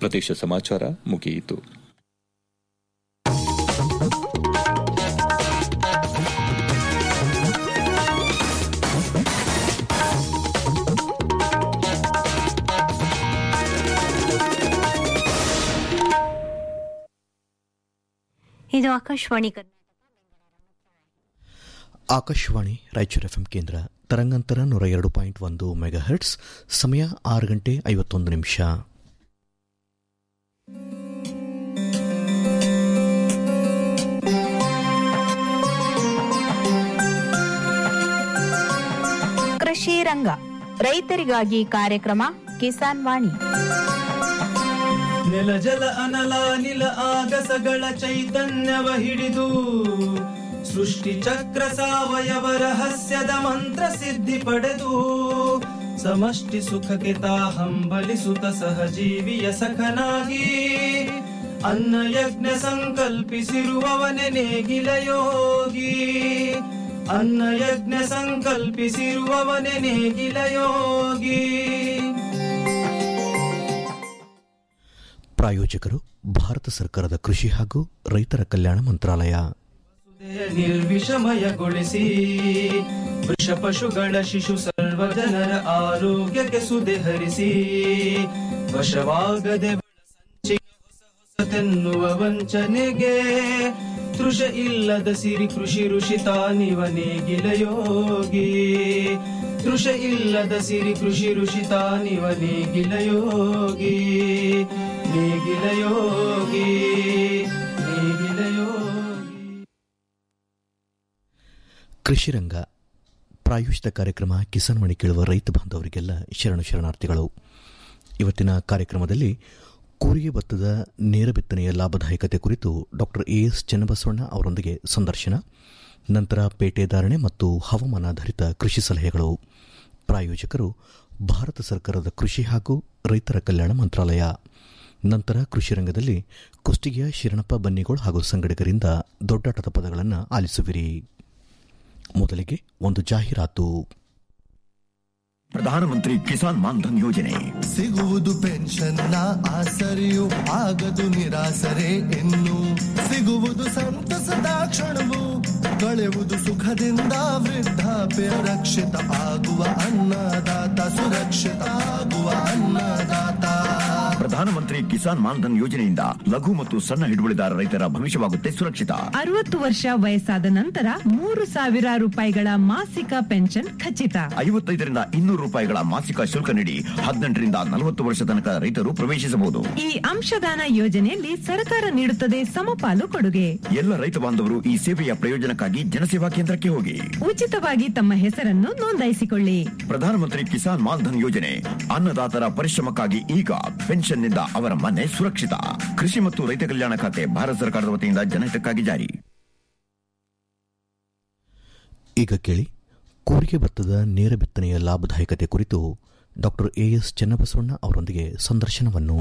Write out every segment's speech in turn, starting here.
ಪ್ರದೇಶ ಸಮಾಚಾರ ಮುಗಿಯಿತು ಇದು ಆಕಾಶವಾಣಿ ಕನ್ನಡ ಆಕಾಶವಾಣಿ ರಾಯಚೂರು ಎಫ್ಎಂ ಕೇಂದ್ರ ತರಂಗಾಂತರ ನೂರ ಎರಡು ಪಾಯಿಂಟ್ ಒಂದು ಮೆಗಾ ಹರ್ಟ್ಸ್ ಸಮಯ ಆರು ಗಂಟೆ ಐವತ್ತೊಂದು ನಿಮಿಷ ಕೃಷಿ ರಂಗ ರೈತರಿಗಾಗಿ ಕಾರ್ಯಕ್ರಮ ಕಿಸಾನ್ ವಾಣಿ ನೆಲ ಜಲ ಅನಲ ನಿಲ ಆಗಸಗಳ ಚೈತನ್ಯವ ಹಿಡಿದು ಸೃಷ್ಟಿ ಚಕ್ರ ಸಾವಯವ ರಹಸ್ಯದ ಮಂತ್ರ ಸಿದ್ಧಿ ಪಡೆದು ಸಮಷ್ಟಿ ಸುಖಕ್ಕೆ ತಾ ಹಂಬಲಿಸುತ್ತ ಸಹಜೀವಿಯ ಸಖನಾಗಿ ಅನ್ನ ಯಜ್ಞ ಸಂಕಲ್ಪಿಸಿರುವವನೆ ನೇಗಿಲ ಯೋಗಿ ಅನ್ನ ಯಜ್ಞ ಸಂಕಲ್ಪಿಸಿರುವವನೆ ನೇಗಿಲ ಯೋಗಿ ಪ್ರಾಯೋಜಕರು ಭಾರತ ಸರ್ಕಾರದ ಕೃಷಿ ಹಾಗೂ ರೈತರ ಕಲ್ಯಾಣ ಮಂತ್ರಾಲಯ ನಿರ್ವಿಷಮಯಗೊಳಿಸಿ ವೃಷ ಪಶುಗಳ ಶಿಶು ಸರ್ವ ಜನರ ಆರೋಗ್ಯಕ್ಕೆ ಸುದೆ ಹರಿಸಿ ವಶವಾಗದೆ ಸಂಚಿನ ಹೊಸ ಹೊಸತೆನ್ನುವ ವಂಚನೆಗೆ ತೃಷ ಇಲ್ಲದ ಸಿರಿ ಕೃಷಿ ಋಷಿ ತಾನಿವ ನೇಗಿಲ ಯೋಗಿ ತೃಷ ಇಲ್ಲದ ಸಿರಿ ಕೃಷಿ ಋಷಿ ತಾನಿವ ನೇಗಿಲ ಯೋಗಿ ನೇಗಿಲ ಯೋಗಿ ನೇಗಿಲ ಯೋಗಿ ಕೃಷಿ ರಂಗ ಪ್ರಾಯೋಜಿತ ಕಾರ್ಯಕ್ರಮ ಕಿಸಾನ್ ಮಣಿ ಕೇಳುವ ರೈತ ಬಾಂಧವರಿಗೆಲ್ಲ ಶರಣು ಶರಣಾರ್ಥಿಗಳು ಇವತ್ತಿನ ಕಾರ್ಯಕ್ರಮದಲ್ಲಿ ಕೂರಿಗೆ ಭತ್ತದ ನೇರ ಬಿತ್ತನೆಯ ಲಾಭದಾಯಕತೆ ಕುರಿತು ಡಾಕ್ಟರ್ ಎಎಸ್ ಚನ್ನಬಸವಣ್ಣ ಅವರೊಂದಿಗೆ ಸಂದರ್ಶನ ನಂತರ ಪೇಟೆ ಧಾರಣೆ ಮತ್ತು ಹವಾಮಾನಾಧಾರಿತ ಕೃಷಿ ಸಲಹೆಗಳು ಪ್ರಾಯೋಜಕರು ಭಾರತ ಸರ್ಕಾರದ ಕೃಷಿ ಹಾಗೂ ರೈತರ ಕಲ್ಯಾಣ ಮಂತ್ರಾಲಯ ನಂತರ ಕೃಷಿ ರಂಗದಲ್ಲಿ ಕುಷ್ಟಗಿಯ ಶಿರಣಪ್ಪ ಬನ್ನಿಗೋಳ್ ಹಾಗೂ ಸಂಗಡಿಗರಿಂದ ದೊಡ್ಡಾಟದ ಪದಗಳನ್ನು ಆಲಿಸುವಿರಿ ಮೊದಲಿಗೆ ಒಂದು ಜಾಹೀರಾತು ಪ್ರಧಾನಮಂತ್ರಿ ಕಿಸಾನ್ ಮಾನ್ಧನ್ ಯೋಜನೆ ಸಿಗುವುದು ಪೆನ್ಷನ್ನ ಆಸರೆಯು ಆಗದು ನಿರಾಸರೆ ಇನ್ನು ಸಿಗುವುದು ಸಂತಸದ ಕ್ಷಣವು ಕಳೆಯುವುದು ಸುಖದಿಂದ ವೃದ್ಧಾಪ್ಯ ರಕ್ಷಿತ ಆಗುವ ಅನ್ನದಾತ ಸುರಕ್ಷಿತ ಆಗುವ ಅನ್ನದಾತ ಪ್ರಧಾನಮಂತ್ರಿ ಕಿಸಾನ್ ಮಾನ್ಧನ್ ಯೋಜನೆಯಿಂದ ಲಘು ಮತ್ತು ಸಣ್ಣ ಹಿಡುವಳಿದಾರ ರೈತರ ಭವಿಷ್ಯವಾಗುತ್ತೆ ಸುರಕ್ಷಿತ ಅರವತ್ತು ವರ್ಷ ವಯಸ್ಸಾದ ನಂತರ ಮೂರು ಸಾವಿರ ರೂಪಾಯಿಗಳ ಮಾಸಿಕ ಪೆನ್ಷನ್ ಖಚಿತ ಐವತ್ತೈದರಿಂದ ಇನ್ನೂರು ರೂಪಾಯಿಗಳ ಮಾಸಿಕ ಶುಲ್ಕ ನೀಡಿ ಹದಿನೆಂಟರಿಂದ ನಲವತ್ತು ವರ್ಷ ತನಕ ರೈತರು ಪ್ರವೇಶಿಸಬಹುದು ಈ ಅಂಶದಾನ ಯೋಜನೆಯಲ್ಲಿ ಸರ್ಕಾರ ನೀಡುತ್ತದೆ ಸಮಪಾಲು ಕೊಡುಗೆ ಎಲ್ಲ ರೈತ ಬಾಂಧವರು ಈ ಸೇವೆಯ ಪ್ರಯೋಜನಕ್ಕಾಗಿ ಜನಸೇವಾ ಕೇಂದ್ರಕ್ಕೆ ಹೋಗಿ ಉಚಿತವಾಗಿ ತಮ್ಮ ಹೆಸರನ್ನು ನೋಂದಾಯಿಸಿಕೊಳ್ಳಿ ಪ್ರಧಾನಮಂತ್ರಿ ಕಿಸಾನ್ ಮಾನ್ಧನ್ ಯೋಜನೆ ಅನ್ನದಾತರ ಪರಿಶ್ರಮಕ್ಕಾಗಿ ಈಗ ಪೆನ್ಷನ್ನಿಂದ ಅವರ ಮನೆ ಸುರಕ್ಷಿತ ಕೃಷಿ ಮತ್ತು ರೈತ ಕಲ್ಯಾಣ ಖಾತೆ ಭಾರತ ಸರ್ಕಾರದ ವತಿಯಿಂದ ಜನಹಿತಕ್ಕಾಗಿ ಜಾರಿ ಈಗ ಕೇಳಿ ಕೂರಿಗೆ ಭತ್ತದ ನೇರ ಬಿತ್ತನೆಯ ಲಾಭದಾಯಕತೆ ಕುರಿತು ಡಾಕ್ಟರ್ ಎಎಸ್ ಚನ್ನಬಸವಣ್ಣ ಅವರೊಂದಿಗೆ ಸಂದರ್ಶನವನ್ನು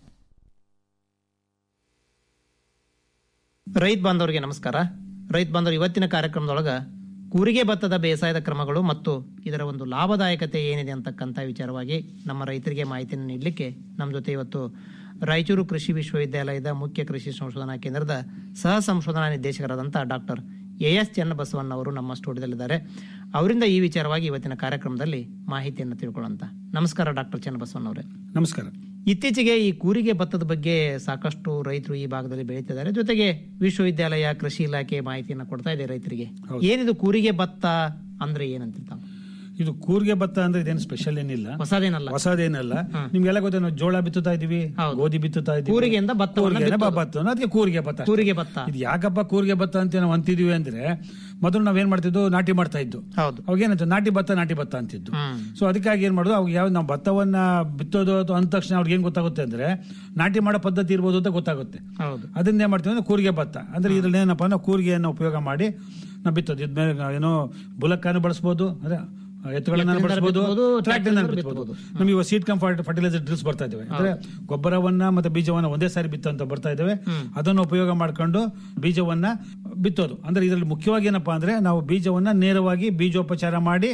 ರೈತ ಬಾಂಧವರಿಗೆ ನಮಸ್ಕಾರ ರೈತ ಬಾಂಧವರು ಇವತ್ತಿನ ಕಾರ್ಯಕ್ರಮದೊಳಗ ಕೂರಿಗೆ ಭತ್ತದ ಬೇಸಾಯದ ಕ್ರಮಗಳು ಮತ್ತು ಇದರ ಒಂದು ಲಾಭದಾಯಕತೆ ಏನಿದೆ ಅಂತಕ್ಕಂಥ ವಿಚಾರವಾಗಿ ನಮ್ಮ ರೈತರಿಗೆ ಮಾಹಿತಿಯನ್ನು ನೀಡಲಿಕ್ಕೆ ನಮ್ಮ ಜೊತೆ ಇವತ್ತು ರಾಯಚೂರು ಕೃಷಿ ವಿಶ್ವವಿದ್ಯಾಲಯದ ಮುಖ್ಯ ಕೃಷಿ ಸಂಶೋಧನಾ ಕೇಂದ್ರದ ಸಹ ಸಂಶೋಧನಾ ನಿರ್ದೇಶಕರಾದಂಥ ಡಾಕ್ಟರ್ ಎ ಎಸ್ ಚನ್ನಬಸವಣ್ಣ ಅವರು ನಮ್ಮ ಸ್ಟುಡಿಯೋದಲ್ಲಿದ್ದಾರೆ ಅವರಿಂದ ಈ ವಿಚಾರವಾಗಿ ಇವತ್ತಿನ ಕಾರ್ಯಕ್ರಮದಲ್ಲಿ ಮಾಹಿತಿಯನ್ನು ತಿಳ್ಕೊಳ್ಳೋಂತ ನಮಸ್ಕಾರ ಡಾಕ್ಟರ್ ಚನ್ನಬಸವಣ್ಣ ಅವರೇ ನಮಸ್ಕಾರ ಇತ್ತೀಚೆಗೆ ಈ ಕೂರಿಗೆ ಭತ್ತದ ಬಗ್ಗೆ ಸಾಕಷ್ಟು ರೈತರು ಈ ಭಾಗದಲ್ಲಿ ಬೆಳೀತಿದ್ದಾರೆ ಜೊತೆಗೆ ವಿಶ್ವವಿದ್ಯಾಲಯ ಕೃಷಿ ಇಲಾಖೆ ಮಾಹಿತಿಯನ್ನು ಕೊಡ್ತಾ ಇದೆ ರೈತರಿಗೆ ಏನಿದು ಕೂರಿಗೆ ಭತ್ತ ಅಂದ್ರೆ ಏನಂತ ತಾವು? ಇದು ಕೂರ್ಗೆ ಭತ್ತ ಅಂದ್ರೆ ಇದೇನು ಸ್ಪೆಷಲ್ ಏನಿಲ್ಲ ಹೊಸದೇನಲ್ಲ ಹೊಸದೇನಲ್ಲ ನಿಮ್ಗೆಲ್ಲ ಗೊತ್ತ ನಾವು ಜೋಳ ಬಿತ್ತುತ್ತಾ ಇದೀವಿ ಗೋಧಿ ಬಿತ್ತುತ್ತಾ ಇದೀವಿ ಕೂರಿಗೆಯಿಂದ ಭತ್ತವನ್ನ ಕೂರಿಗೆನ ಬಿತ್ತೋದು. ಭತ್ತ ಅದಕ್ಕೆ ಕೂರಿಗೆ ಭತ್ತ ಅಷ್ಟೇ. ಕೂರಿಗೆ ಭತ್ತ ಇದು ಯಾಕಪ್ಪ ಕೂರಿಗೆ ಭತ್ತ ಅಂತ ನಾವು ಅಂತಿದೀವಿ ಅಂದ್ರೆ ಮೊದಲು ನಾವೇನ್ ಮಾಡ್ತಿದ್ವು ನಾಟಿ ಮಾಡ್ತಾ ಇದ್ದು ಹೌದು ಅವಾಗ ಏನಾಯ್ತು ನಾಟಿ ಭತ್ತ ನಾಟಿ ಭತ್ತ ಅಂತಿದ್ದು ಹ್ಮ್. ಸೊ ಅದಕ್ಕಾಗಿ ಏನ್ ಮಾಡೋದು ಅವಾಗ ಯಾವ ನಾವು ಭತ್ತವನ್ನ ಬಿತ್ತೋದು ಅಥವಾ ಅಂದ ತಕ್ಷಣ ಅವ್ರಿಗೆ ಏನ್ ಗೊತ್ತಾಗುತ್ತೆ ಅಂದ್ರೆ ನಾಟಿ ಮಾಡೋ ಪದ್ಧತಿ ಇರ್ಬೋದು ಅಂತ ಗೊತ್ತಾಗುತ್ತೆ ಹೌದು ಅದನ್ನ ಏನ್ ಮಾಡ್ತೀವಿ ಅಂದ್ರೆ ಕೂರಿಗೆ ಭತ್ತ ಅಂದ್ರೆ ಇದ್ರಲ್ಲಿ ಏನಪ್ಪಾ ಅಂದ್ರೆ ಕೂರಿಗೆಯನ್ನು ಉಪಯೋಗ ಮಾಡಿ ನಾವು ಬಿತ್ತೋದು ಇದ್ಮೇಲೆ ನಾವು ಏನೋ ಬುಲಕ್ಕನ್ನು ಬಳಸ್ಬೋದು ಅದೇ ಎತ್ತುಗಳನ್ನ ಎತ್ತುಗಳಿಂದ ಬಳಸ್ಬೋದು ಬಿತ್ತಬಹುದು, ಟ್ರ್ಯಾಕ್ಟರ್ ಟ್ರ್ಯಾಕ್ಟರ್ ಬಿತ್ತಬಹುದು ನಮಗೆ ಇವಾಗ ಸೀಡ್ ಕಂಫರ್ಟ್ ಫರ್ಟಿಲೈಸರ್ ಡ್ರಿಲ್ಸ್ ಬರ್ತಾ ಇದಾವೆ ಅಂದ್ರೆ ಗೊಬ್ಬರವನ್ನ ಮತ್ತೆ ಬೀಜವನ್ನ ಒಂದೇ ಸಾರಿ ಬಿತ್ತಂತ ಬರ್ತಾ ಇದಾವೆ ಅದನ್ನು ಉಪಯೋಗ ಮಾಡ್ಕೊಂಡು ಬೀಜವನ್ನ ಬಿತ್ತೋದು ಅಂದ್ರೆ ಇದರಲ್ಲಿ ಮುಖ್ಯವಾಗಿ ಏನಪ್ಪಾ ಅಂದ್ರೆ ನಾವು ಬೀಜವನ್ನ ನೇರವಾಗಿ ಬೀಜೋಪಚಾರ ಮಾಡಿ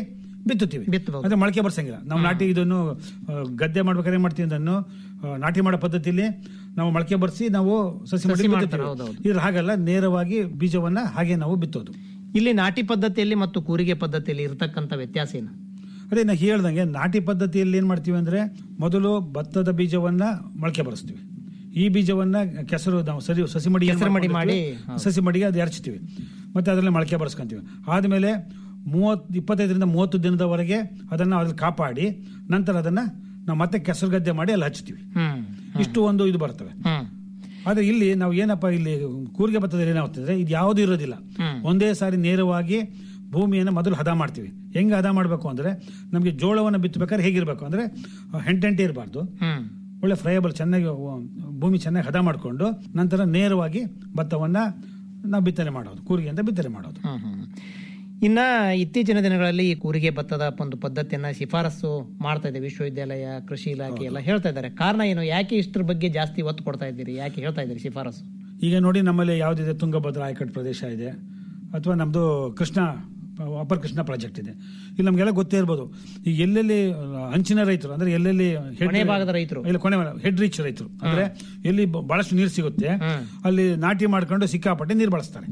ಬಿತ್ತುತ್ತೀವಿ ಬಿತ್ತಬಹುದು. ಅಂದ್ರೆ ಮೊಳಕೆ ಬರ್ಸಂಗಿಲ್ಲ ನಾವು ನಾಟಿ ಇದನ್ನು ಆ, ಗದ್ದೆ ಮಾಡ್ಬೇಕಾದ್ರೆ ಏನ್ ಮಾಡ್ತೀವಿ ಅದನ್ನು ಆ, ನಾಟಿ ಮಾಡೋ ಪದ್ಧತಿಯಲ್ಲಿ ನಾವು ಮೊಳಕೆ ಬರ್ಸಿ ನಾವು ಸಸಿ ಮಾಡಿ ಸಸಿ ಮಾಡ್ತಾರೆ, ಬಿತ್ತುತ್ತೀವಿ. ಹೌದೌದು. ಇದ್ರ ಹಾಗಲ್ಲ ನೇರವಾಗಿ ಬೀಜವನ್ನ ಹಾಗೆ ನಾವು ಬಿತ್ತೋದು ಇಲ್ಲಿ ನಾಟಿ ಪದ್ಧತಿಯಲ್ಲಿ ಮತ್ತು ಕೂರಿಗೆ ಪದ್ಧತಿಯಲ್ಲಿ ಇರತಕ್ಕಂತ ವ್ಯತ್ಯಾಸ ಏನು ಅದೇ ನಾ ಹೇಳ್ದಂಗೆ ನಾಟಿ ಪದ್ಧತಿಯಲ್ಲಿ ಏನ್ ಮಾಡ್ತೀವಿ ಅಂದ್ರೆ ಮೊದಲು ಭತ್ತದ ಬೀಜವನ್ನ ಮೊಳಕೆ ಬರೆಸ್ತೀವಿ ಈ ಬೀಜವನ್ನ ಕೆಸರು ನಾವು ಸರಿ ಸಸಿ ಮಡಿ ಏನ್ ಕೆಸರು ಮಡಿ ಮಾಡ್ಕೊಂಡಿರ್ತೀವಿ, ಮಾಡಿ, ಹೌದು. ಸಸಿ ಮಡಿಗೆ ಅದು ಎರಚ್ತೀವಿ ಮತ್ತೆ ಅದರಲ್ಲಿ ಮೊಳಕೆ ಬರ್ಸ್ಕೊಂತೀವಿ ಆದ್ಮೇಲೆ ಮೂವತ್ ಇಪ್ಪತ್ತೈದರಿಂದ ಮೂವತ್ತು ದಿನದವರೆಗೆ ಅದನ್ನ ಅದ್ರಲ್ಲಿ ಕಾಪಾಡಿ ನಂತರ ಅದನ್ನ ನಾವು ಮತ್ತೆ ಕೆಸರು ಗದ್ದೆ ಮಾಡಿ ಅಲ್ಲಿ ಹಚ್ತೀವಿ ಹ್ಮ್ ಇಷ್ಟು ಒಂದು ಇದು ಬರ್ತವೆ ಹ್ಮ್ ಆದ್ರೆ ಇಲ್ಲಿ ನಾವು ಏನಪ್ಪ ಇಲ್ಲಿ ಕೂರಿಗೆ ಭತ್ತದಲ್ಲಿ ಏನಾಗ್ತದೆ ಇದು ಯಾವುದು ಇರೋದಿಲ್ಲ ಹ್ಮ್. ಒಂದೇ ಸಾರಿ ನೇರವಾಗಿ ಭೂಮಿಯನ್ನು ಮೊದಲು ಹದ ಮಾಡ್ತೀವಿ ಹೆಂಗೆ ಹದ ಮಾಡಬೇಕು ಅಂದ್ರೆ ನಮಗೆ ಜೋಳವನ್ನು ಬಿತ್ತಬೇಕಾದ್ರೆ ಹೇಗಿರ್ಬೇಕು ಅಂದ್ರೆ ಹೆಂಟೆಂಟೆ ಇರಬಾರ್ದು ಹ್ಮ್ ಒಳ್ಳೆ ಫ್ರೈಯಬಲ್ ಚೆನ್ನಾಗಿ ಅಹ್, ಭೂಮಿ ಚೆನ್ನಾಗಿ ಹದ ಮಾಡಿಕೊಂಡು ನಂತರ ನೇರವಾಗಿ ಭತ್ತವನ್ನ ನಾವು ಬಿತ್ತನೆ ಮಾಡೋದು ಕೂರಿಗೆ ಅಂತ ಬಿತ್ತನೆ ಮಾಡೋದು ಹ್ಮ್, ಹ್ಮ್. ಇನ್ನ ಇತ್ತೀಚಿನ ದಿನಗಳಲ್ಲಿ ಈ ಕೂರಿಗೆ ಭತ್ತದ ಒಂದು ಪದ್ಧತಿಯನ್ನ ಶಿಫಾರಸು ಮಾಡ್ತಾ ಇದೆ ವಿಶ್ವವಿದ್ಯಾಲಯ ಕೃಷಿ ಇಲಾಖೆ ಎಲ್ಲ ಹೇಳ್ತಾ ಇದ್ದಾರೆ ಕಾರಣ ಏನು ಯಾಕೆ ಇಷ್ಟರ ಬಗ್ಗೆ ಜಾಸ್ತಿ ಒತ್ತು ಕೊಡ್ತಾ ಇದ್ದೀರಿ ಯಾಕೆ ಹೇಳ್ತಾ ಇದ್ದೀರಿ ಶಿಫಾರಸು ಈಗ ನೋಡಿ ನಮ್ಮಲ್ಲಿ ಯಾವುದಿದೆ ತುಂಗಭದ್ರಾ ಆಯಕಟ್ಟು ಪ್ರದೇಶ ಇದೆ ಅಥವಾ ನಮ್ಮದು ಕೃಷ್ಣ ಅಪರ್ ಕೃಷ್ಣ ಪ್ರಾಜೆಕ್ಟ್ ಇದೆ ಇಲ್ಲಿ ನಮಗೆಲ್ಲ ಗೊತ್ತೇ ಇರ್ಬೋದು ಈಗ ಎಲ್ಲೆಲ್ಲಿ ಅಹ್, ಅಂಚಿನ ರೈತರು ಅಂದ್ರೆ ಎಲ್ಲೆಲ್ಲಿ head- ಕೊನೆ ಭಾಗದ ರೈತರು. ಇಲ್ಲ ಕೊನೆ ಹೆಡ್ ರೀಚ್ ರೈತರು ಅಂದ್ರೆ ಎಲ್ಲಿ ಬ- ಬಹಳಷ್ಟು ನೀರು ಸಿಗುತ್ತೆ ಅಲ್ಲಿ ನಾಟಿ ಮಾಡ್ಕೊಂಡು ಸಿಕ್ಕಾಪಟ್ಟೆ ನೀರು ಬಳಸ್ತಾರೆ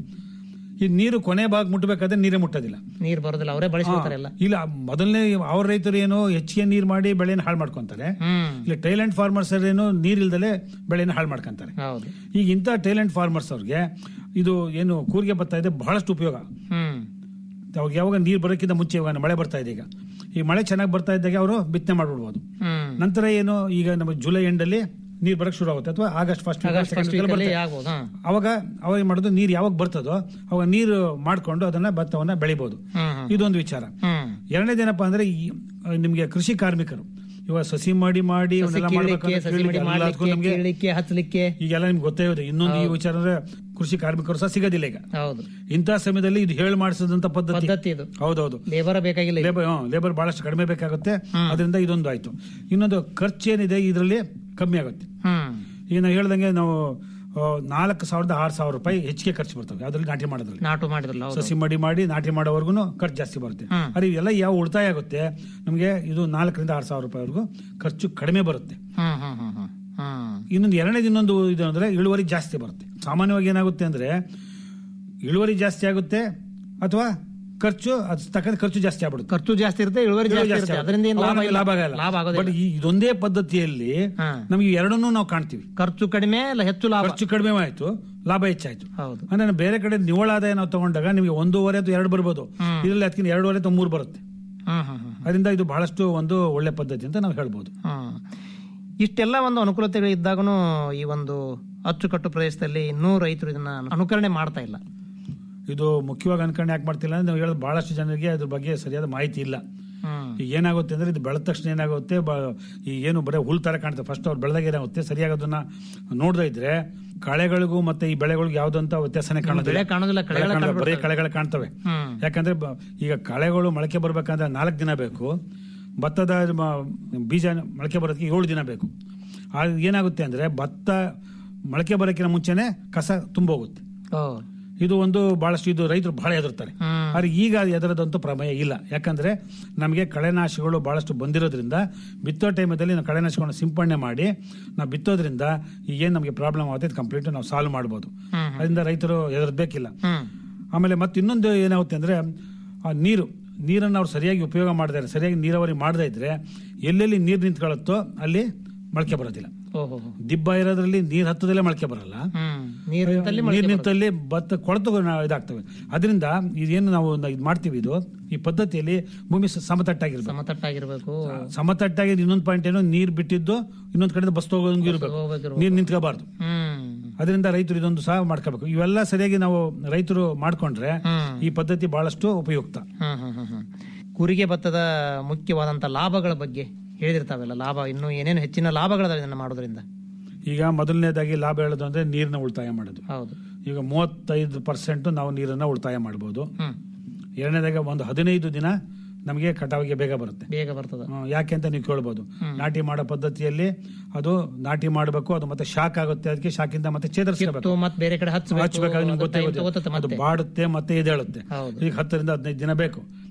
ಈ ನೀರು ಕೊನೆ ಭಾಗ ಮುಟ್ಟಬೇಕಾದ್ರೆ ನೀರೇ ಮುಟ್ಟೋದಿಲ್ಲ ನೀರ್ ಬರೋದಿಲ್ಲ ಅವರೇ ಬಳಸ್ಕೊಳ್ತಾರೆ ಎಲ್ಲ ಇಲ್ಲ ಮೊದಲನೇ ಅವ್ರ ರೈತರು ಏನು ಹೆಚ್ಚಿಗೆ ನೀರು ಮಾಡಿ ಬೆಳೆನ ಹಾಳು ಮಾಡ್ಕೊಂತಾರೆ ಹ್ಮ್ ಇಲ್ಲ ಟೈಲೆಂಟ್ ಫಾರ್ಮರ್ಸ್ ಏನು ನೀರಿಲ್ದಲೆ ಬೆಳೆನ ಹಾಳು ಮಾಡ್ಕೊಂತಾರೆ ಹೌದು ಈಗ ಇಂಥ ಟೈಲೆಂಟ್ ಫಾರ್ಮರ್ಸ್ ಅವ್ರಿಗೆ ಇದು ಏನು ಕೂರಿಗೆ ಬರ್ತಾ ಇದೆ ಬಹಳಷ್ಟು ಉಪಯೋಗ ಹ್ಮ್ ಅವಾಗ ಯಾವಾಗ ನೀರು ಬರೋಕ್ಕಿಂತ ಮುಂಚೆ ಇವಾಗ ಮಳೆ ಬರ್ತಾ ಇದೆ ಈಗ ಈ ಮಳೆ ಚೆನ್ನಾಗಿ ಬರ್ತಾ ಇದ್ದಾಗ ಅವರು ಬಿತ್ತನೆ ಮಾಡ್ಬಿಡ್ಬೋದು ಹ್ಮ್ ನಂತರ ಏನು ಈಗ ನಮ್ಮ ಜುಲೈ ಎಂಡಲ್ಲಿ ನೀರು ಬರಕ್ ಶುರು ಆಗುತ್ತೆ ಅಥವಾ ಆಗಸ್ಟ್ ಫಸ್ಟ್ ಆಗಸ್ಟ್ ಫಸ್ಟ್ ವೀಕಲ್ಲಿ ಆಗ್ಬೋದು ಹಾ. ಅವಾಗ ಅವಾಗ ಏನ್ ಮಾಡೋದು ನೀರು ಯಾವಾಗ ಬರ್ತದೋ ಅವಾಗ ನೀರು ಮಾಡ್ಕೊಂಡು ಅದನ್ನ ಭತ್ತವನ್ನ ಬೆಳಿಬಹುದು ಹ್ಮ್ ಹ್ಮ್. ಇದೊಂದು ವಿಚಾರ ಹ್ಮ್ ಎರಡನೇದೇನಪ್ಪ ಅಂದ್ರೆ ಈ ನಿಮ್ಗೆ ಕೃಷಿ ಕಾರ್ಮಿಕರು ಇವಾಗ ಸಸಿ ಮಾಡಿ ಮಾಡಿ ಸಸಿ ಅವನ್ನೆಲ್ಲ ಕೀಳ್ಲಿಕ್ಕೆ, ಮಾಡ್ಬೇಕಂದ್ರೆ ಸಸಿ ಮಡಿ ಕೀಳ್ಲಿಕ್ಕೆ ಎಲ್ಲದಕ್ಕೂ ಮಾಡ್ಲಿಕ್ಕೆ, ನಮ್ಗೆ ಕೀಳ್ಲಿಕ್ಕೆ, ಹಚ್ಚಲಿಕ್ಕೆ ಈಗೆಲ್ಲ ನಿಮ್ಗೆ ಗೊತ್ತೇ ಇದೆ ಇನ್ನೊಂದು ಈ ವಿಚಾರ ಅಂದ್ರೆ ಕೃಷಿ ಕಾರ್ಮಿಕರು ಸಹ ಸಿಗೋದಿಲ್ಲ ಈಗ ಹೌದು ಇಂಥ ಸಮಯದಲ್ಲಿ ಇದು ಹೇಳಿ ಮಾಡಿಸಿದಂತ ಪದ್ಧತಿ ಪದ್ಧತಿ ಇದು ಹೌದೌದು ಲೇಬರ್ ಬೇಕಾಗಿಲ್ಲ ಇದು. ಲೇಬರ್ ಲೇಬರ್ ಬಹಳಷ್ಟು ಕಡಿಮೆ ಬೇಕಾಗುತ್ತೆ ಅದರಿಂದ ಇದೊಂದು ಆಯ್ತು ಇನ್ನೊಂದು ಖರ್ಚು ಏನಿದೆ ಇದರಲ್ಲಿ ಕಮ್ಮಿ ಆಗುತ್ತೆ ಹ್ಮ್ ಈಗ ನಾವು ಹೇಳ್ದಂಗೆ ನಾವು ಆ, ನಾಲ್ಕು ಸಾವಿರದ ಆರು ಸಾವಿರ ರೂಪಾಯಿ ಹೆಚ್ಚಿಗೆ ಖರ್ಚು ಬರ್ತವೆ ಅದ್ರಲ್ಲಿ ನಾಟಿ ಮಾಡೋದ್ರಲ್ಲಿ ನಾಟು ಮಾಡಿದ್ರಲ್ಲ ಹೌದು ಸಸಿ ಮಡಿ ಮಾಡಿ ನಾಟಿ ಮಾಡೋವರೆಗೂ ಖರ್ಚು ಜಾಸ್ತಿ ಬರುತ್ತೆ ಹ್ಮ್. ಅದೇ ಇವೆಲ್ಲ ಯಾವ ಉಳಿತಾಯ ಆಗುತ್ತೆ ನಮಗೆ ಇದು ನಾಲ್ಕರಿಂದ ಆರು ಸಾವಿರ ರೂಪಾಯಿವರೆಗೂ ಖರ್ಚು ಕಡಿಮೆ ಬರುತ್ತೆ ಹ್ಮ್ ಹ್ಮ್ ಹ್ಮ್ ಹ್ಮ್ ಹ್ಮ್ ಇನ್ನೊಂದು ಎರಡನೇದು ಇನ್ನೊಂದು ಇದು ಅಂದ್ರೆ ಇಳುವರಿ ಜಾಸ್ತಿ ಬರುತ್ತೆ ಸಾಮಾನ್ಯವಾಗಿ ಏನಾಗುತ್ತೆ ಅಂದ್ರೆ ಇಳುವರಿ ಜಾಸ್ತಿ ಆಗುತ್ತೆ ಅಥವಾ ಖರ್ಚು ಅದ್ ತಕ್ಕಂತೆ ಖರ್ಚು ಜಾಸ್ತಿ ಆಗ್ಬಿಡುತ್ತೆ ಖರ್ಚು ಜಾಸ್ತಿ ಇರುತ್ತೆ ಇಳುವರಿ ಇಳುವರಿ ಜಾಸ್ತಿ ಜಾಸ್ತಿ ಇರುತ್ತೆ ಆಗುತ್ತೆ. ಅದರಿಂದ ಏನು ಅವಾಗ ಲಾಭ ನಮಗೆ ಇಲ್ಲ ಲಾಭ ಆಗಲ್ಲ ಲಾಭ ಬಟ್ ಆಗೋದಿಲ್ಲ ಈ ಇದೊಂದೇ ಪದ್ಧತಿಯಲ್ಲಿ ಹಾ. ನಮಗೆ ಎರಡನ್ನೂ ನಾವು ಕಾಣ್ತೀವಿ ಖರ್ಚು ಕಡಿಮೆ ಅಲ್ಲ ಹೆಚ್ಚು ಲಾಭ ಖರ್ಚು ಕಡಿಮೆ ಆಯ್ತು ಲಾಭ ಹೆಚ್ಚಾಯ್ತು ಹೌದು ಅಂದ್ರೆ ನಾವು ಬೇರೆ ಕಡೆ ನಿವ್ವಳ ಆದಾಯ ನಾವು ತಗೊಂಡಾಗ ನಿಮಗೆ ಒಂದೂವರೆ ಅಥವಾ ಎರಡು ಬರ್ಬೋದು ಹ್ಮ್. ಇದರಲ್ಲಿ ಅದಕ್ಕಿಂತ ಎರಡೂವರೆ ಅಥವಾ ಮೂರು ಬರುತ್ತೆ ಹ್ಮ್ ಹ್ಮ್ ಹ್ಮ್ ಅದರಿಂದ ಇದು ಬಹಳಷ್ಟು ಒಂದು ಒಳ್ಳೆ ಪದ್ಧತಿ ಅಂತ ನಾವು ಹೇಳ್ಬೋದು ಹ್ಮ್. ಇಷ್ಟೆಲ್ಲ ಒಂದು ಅನುಕೂಲತೆಗಳು ಇದ್ದಾಗನು ಈ ಒಂದು ಅಚ್ಚುಕಟ್ಟು ಪ್ರದೇಶದಲ್ಲಿ ಇನ್ನೂ ರೈತರು ಇದನ್ನ ಅನುಕರಣೆ ಮಾಡ್ತಾ ಇಲ್ಲ ಇದು ಮುಖ್ಯವಾಗಿ ಅನ್ಕೊಂಡು ಯಾಕೆ ಮಾಡ್ತಿಲ್ಲ ಅಂದ್ರೆ ನಾವು ಹೇಳೋದು ಬಹಳಷ್ಟು ಜನರಿಗೆ ಅದ್ರ ಬಗ್ಗೆ ಸರಿಯಾದ ಮಾಹಿತಿ ಇಲ್ಲ ಹ್ಮ್ ಈಗ ಏನಾಗುತ್ತೆ ಅಂದ್ರೆ ಇದು ಬೆಳೆದ ತಕ್ಷಣ ಏನಾಗುತ್ತೆ ಬ- ಈ ಏನು ಬರೀ ಹುಲ್ ತರ ಕಾಣ್ತದೆ ಫಸ್ಟ್ ಅವ್ರು ಬೆಳೆದಾಗ ಏನಾಗುತ್ತೆ ಸರಿಯಾಗಿ ಅದನ್ನ ನೋಡ್ತಾ ಇದ್ರೆ ಕಳೆಗಳಿಗೂ ಮತ್ತೆ ಈ ಬೆಳೆಗಳಿಗೂ ಯಾವ್ದಂತ ವ್ಯತ್ಯಾಸನೇ ಕಾಣೋದಿಲ್ಲ ಬೆಳೆ ಕಾಣೋದಿಲ್ಲ, ಕಳೆಗಳೇ ಬೆಳೆ ಕಾಣೋದಿಲ್ಲ, ಬರೀ ಕಾಣ್ಬಿಡ್ತವೆ. ಕಳೆಗಳು ಕಾಣ್ತವೆ ಹ್ಮ್ ಯಾಕಂದ್ರೆ ಬ- ಈಗ ಕಳೆಗಳು ಮೊಳಕೆ ಬರ್ಬೇಕಂದ್ರೆ ನಾಲ್ಕು ದಿನ ಬೇಕು ಭತ್ತದ ಮ- ಬೀಜ ಮೊಳಕೆ ಬರೋದಕ್ಕೆ ಏಳು ದಿನ ಬೇಕು ಆಗ ಏನಾಗುತ್ತೆ ಅಂದ್ರೆ ಭತ್ತ ಮೊಳಕೆ ಬರೋಕ್ಕಿಂತ ಮುಂಚೆನೆ ಕಸ ತುಂಬೋಗುತ್ತೆ ಓ ಇದು ಒಂದು ಬಹಳಷ್ಟು ಇದು ರೈತರು ಬಹಳ ಹೆದರ್ತಾರೆ ಹ್ಮ್. ಆದ್ರೆ ಈಗ ಎದರದಂತೂ ಪ್ರಮೇಯ ಇಲ್ಲ ಯಾಕಂದ್ರೆ ನಮಗೆ ಕಳೆನಾಶಗಳು ಬಹಳಷ್ಟು ಬಂದಿರೋದ್ರಿಂದ ಬಿತ್ತೋ ಟೈಮಲ್ಲಿ ನಾವು ಕಳೆನಾಶಗಳನ್ನ ಸಿಂಪಡಣೆ ಮಾಡಿ ನಾವು ಬಿತ್ತೋದ್ರಿಂದ ಈಗ ಏನ್ ನಮಗೆ ಪ್ರಾಬ್ಲಮ್ ಆಗುತ್ತೆ ಕಂಪ್ಲೀಟ್ ನಾವು ಸಾಲ್ವ್ ಮಾಡ್ಬೋದು ಹ್ಮ್. ಅದರಿಂದ ರೈತರು ಹೆದರ್ಬೇಕಿಲ್ಲ ಹ್ಮ್ ಆಮೇಲೆ ಮತ್ತೆ ಇನ್ನೊಂದು ಏನಾಗುತ್ತೆ ಅಂದ್ರೆ ಆ ನೀರು ನೀರನ್ನು ಅವ್ರು ಸರಿಯಾಗಿ ಉಪಯೋಗ ಮಾಡದೇ ಸರಿಯಾಗಿ ನೀರಾವರಿ ಮಾಡದೇ ಇದ್ರೆ ಎಲ್ಲೆಲ್ಲಿ ನೀರು ನಿಂತ್ಕೊಳ್ಳುತ್ತೋ ಅಲ್ಲಿ ಮೊಳಕೆ ಬರೋದಿಲ್ಲ ಓಹೋ ದಿಬ್ಬ ಇರೋದ್ರಲ್ಲಿ ನೀರು ಹತ್ತದಲ್ಲೇ ಮೊಳಕೆ ಬರಲ್ಲ ಹ್ಮ್ ನೀರು ನಿಂತಲ್ಲಿ ನೀರು ಮೊಳಕೆ ಬರುತ್ತೆ. ನಿಂತಲ್ಲಿ ಭತ್ತ ಕೊಳತು ಇದಾಗ್ತವೆ ಅದರಿಂದ ಇದೇನು ನಾವು ಇದು ಮಾಡ್ತೀವಿ ಇದು ಈ ಪದ್ಧತಿಯಲ್ಲಿ ಭೂಮಿ ಸ- ಸಮತಟ್ಟಾಗಿರ್ಬೇಕು ಸಮತಟ್ಟಾಗಿರ್ಬೇಕು ಸಮತಟ್ಟಾಗಿ ಇನ್ನೊಂದು ಪಾಯಿಂಟ್ ಏನು ನೀರು ಬಿಟ್ಟಿದ್ದು ಇನ್ನೊಂದ್ ಕಡೆ ಬಸ್ ಹೋಗೋಂಗೆ ಇರಬೇಕು ಹೋಗ್ಬೇಕಿರ್ಬೇಕು. ನೀರು ನಿಂತ್ಕೋಬಾರ್ದು ಹ್ಮ್ ಅದರಿಂದ ರೈತರು ಇದೊಂದು ಸಹ ಮಾಡ್ಕೋಬೇಕು ಇವೆಲ್ಲ ಸರಿಯಾಗಿ ನಾವು ರೈತರು ಮಾಡ್ಕೊಂಡ್ರೆ ಹ್ಮ್. ಈ ಪದ್ಧತಿ ಬಹಳಷ್ಟು ಉಪಯುಕ್ತ ಹ್ಮ್ ಹ್ಮ್ ಹ್ಮ್ ಹ್ಮ್. ಕೂರಿಗೆ ಭತ್ತದ ಮುಖ್ಯವಾದಂತ ಲಾಭಗಳ ಬಗ್ಗೆ ಹೇಳಿದಿರ್ತಾವೆಲ್ಲ ಲಾಭ ಇನ್ನೂ ಏನೇನು ಹೆಚ್ಚಿನ ಲಾಭಗಳಿದಾವೆ ಇದನ್ನ ಮಾಡೋದ್ರಿಂದ ಈಗ ಮೊದಲನೇದಾಗಿ ಲಾಭ ಹೇಳೋದು ಅಂದ್ರೆ ನೀರನ್ನ ಉಳಿತಾಯ ಮಾಡೋದು ಹೌದು ಈಗ ಮೂವತ್ತೈದು ಪರ್ಸೆಂಟ್ ನಾವು ನೀರನ್ನ ಉಳಿತಾಯ ಮಾಡ್ಬೋದು ಹ್ಮ್ ಎರಡನೇದಾಗ ಒಂದು ಹದಿನೈದು ದಿನ ನಮಗೆ ಕಟಾವಿಗೆ ಬೇಗ ಬರುತ್ತೆ ಬೇಗ ಬರ್ತದ ಹ್ಮ್, ಯಾಕೆ ಅಂತ ನೀವು ಕೇಳ್ಬೋದು ನಾಟಿ ಮಾಡೋ ಪದ್ಧತಿಯಲ್ಲಿ ಅದು ನಾಟಿ ಮಾಡಬೇಕು ಅದು ಮತ್ತೆ ಶಾಕ್ ಆಗುತ್ತೆ ಅದಕ್ಕೆ ಶಾಕಿಂದ ಮತ್ತೆ ಚೇತರಿಸಬೇಕು ಕಿತ್ತು ಮತ್ತೆ ಬೇರೆ ಕಡೆ ಹಚ್ಚಬೇಕು ಹಚ್ಬೇಕಾದ್ರೆ ನಿಮ್ಗೆ ಅದು ಗೊತ್ತೇ time ಗೊತ್ತಿದೆ. ತಗೋತತ್ತೆ ಅದು ಮತ್ತೆ ಬಾಡುತ್ತೆ ಮತ್ತೆ ಎದ್ದೇಳುತ್ತೆ ಹೌದು. ಈಗ ಹತ್ತರಿಂದ ಹದಿನೈದು ದಿನ ಬೇಕು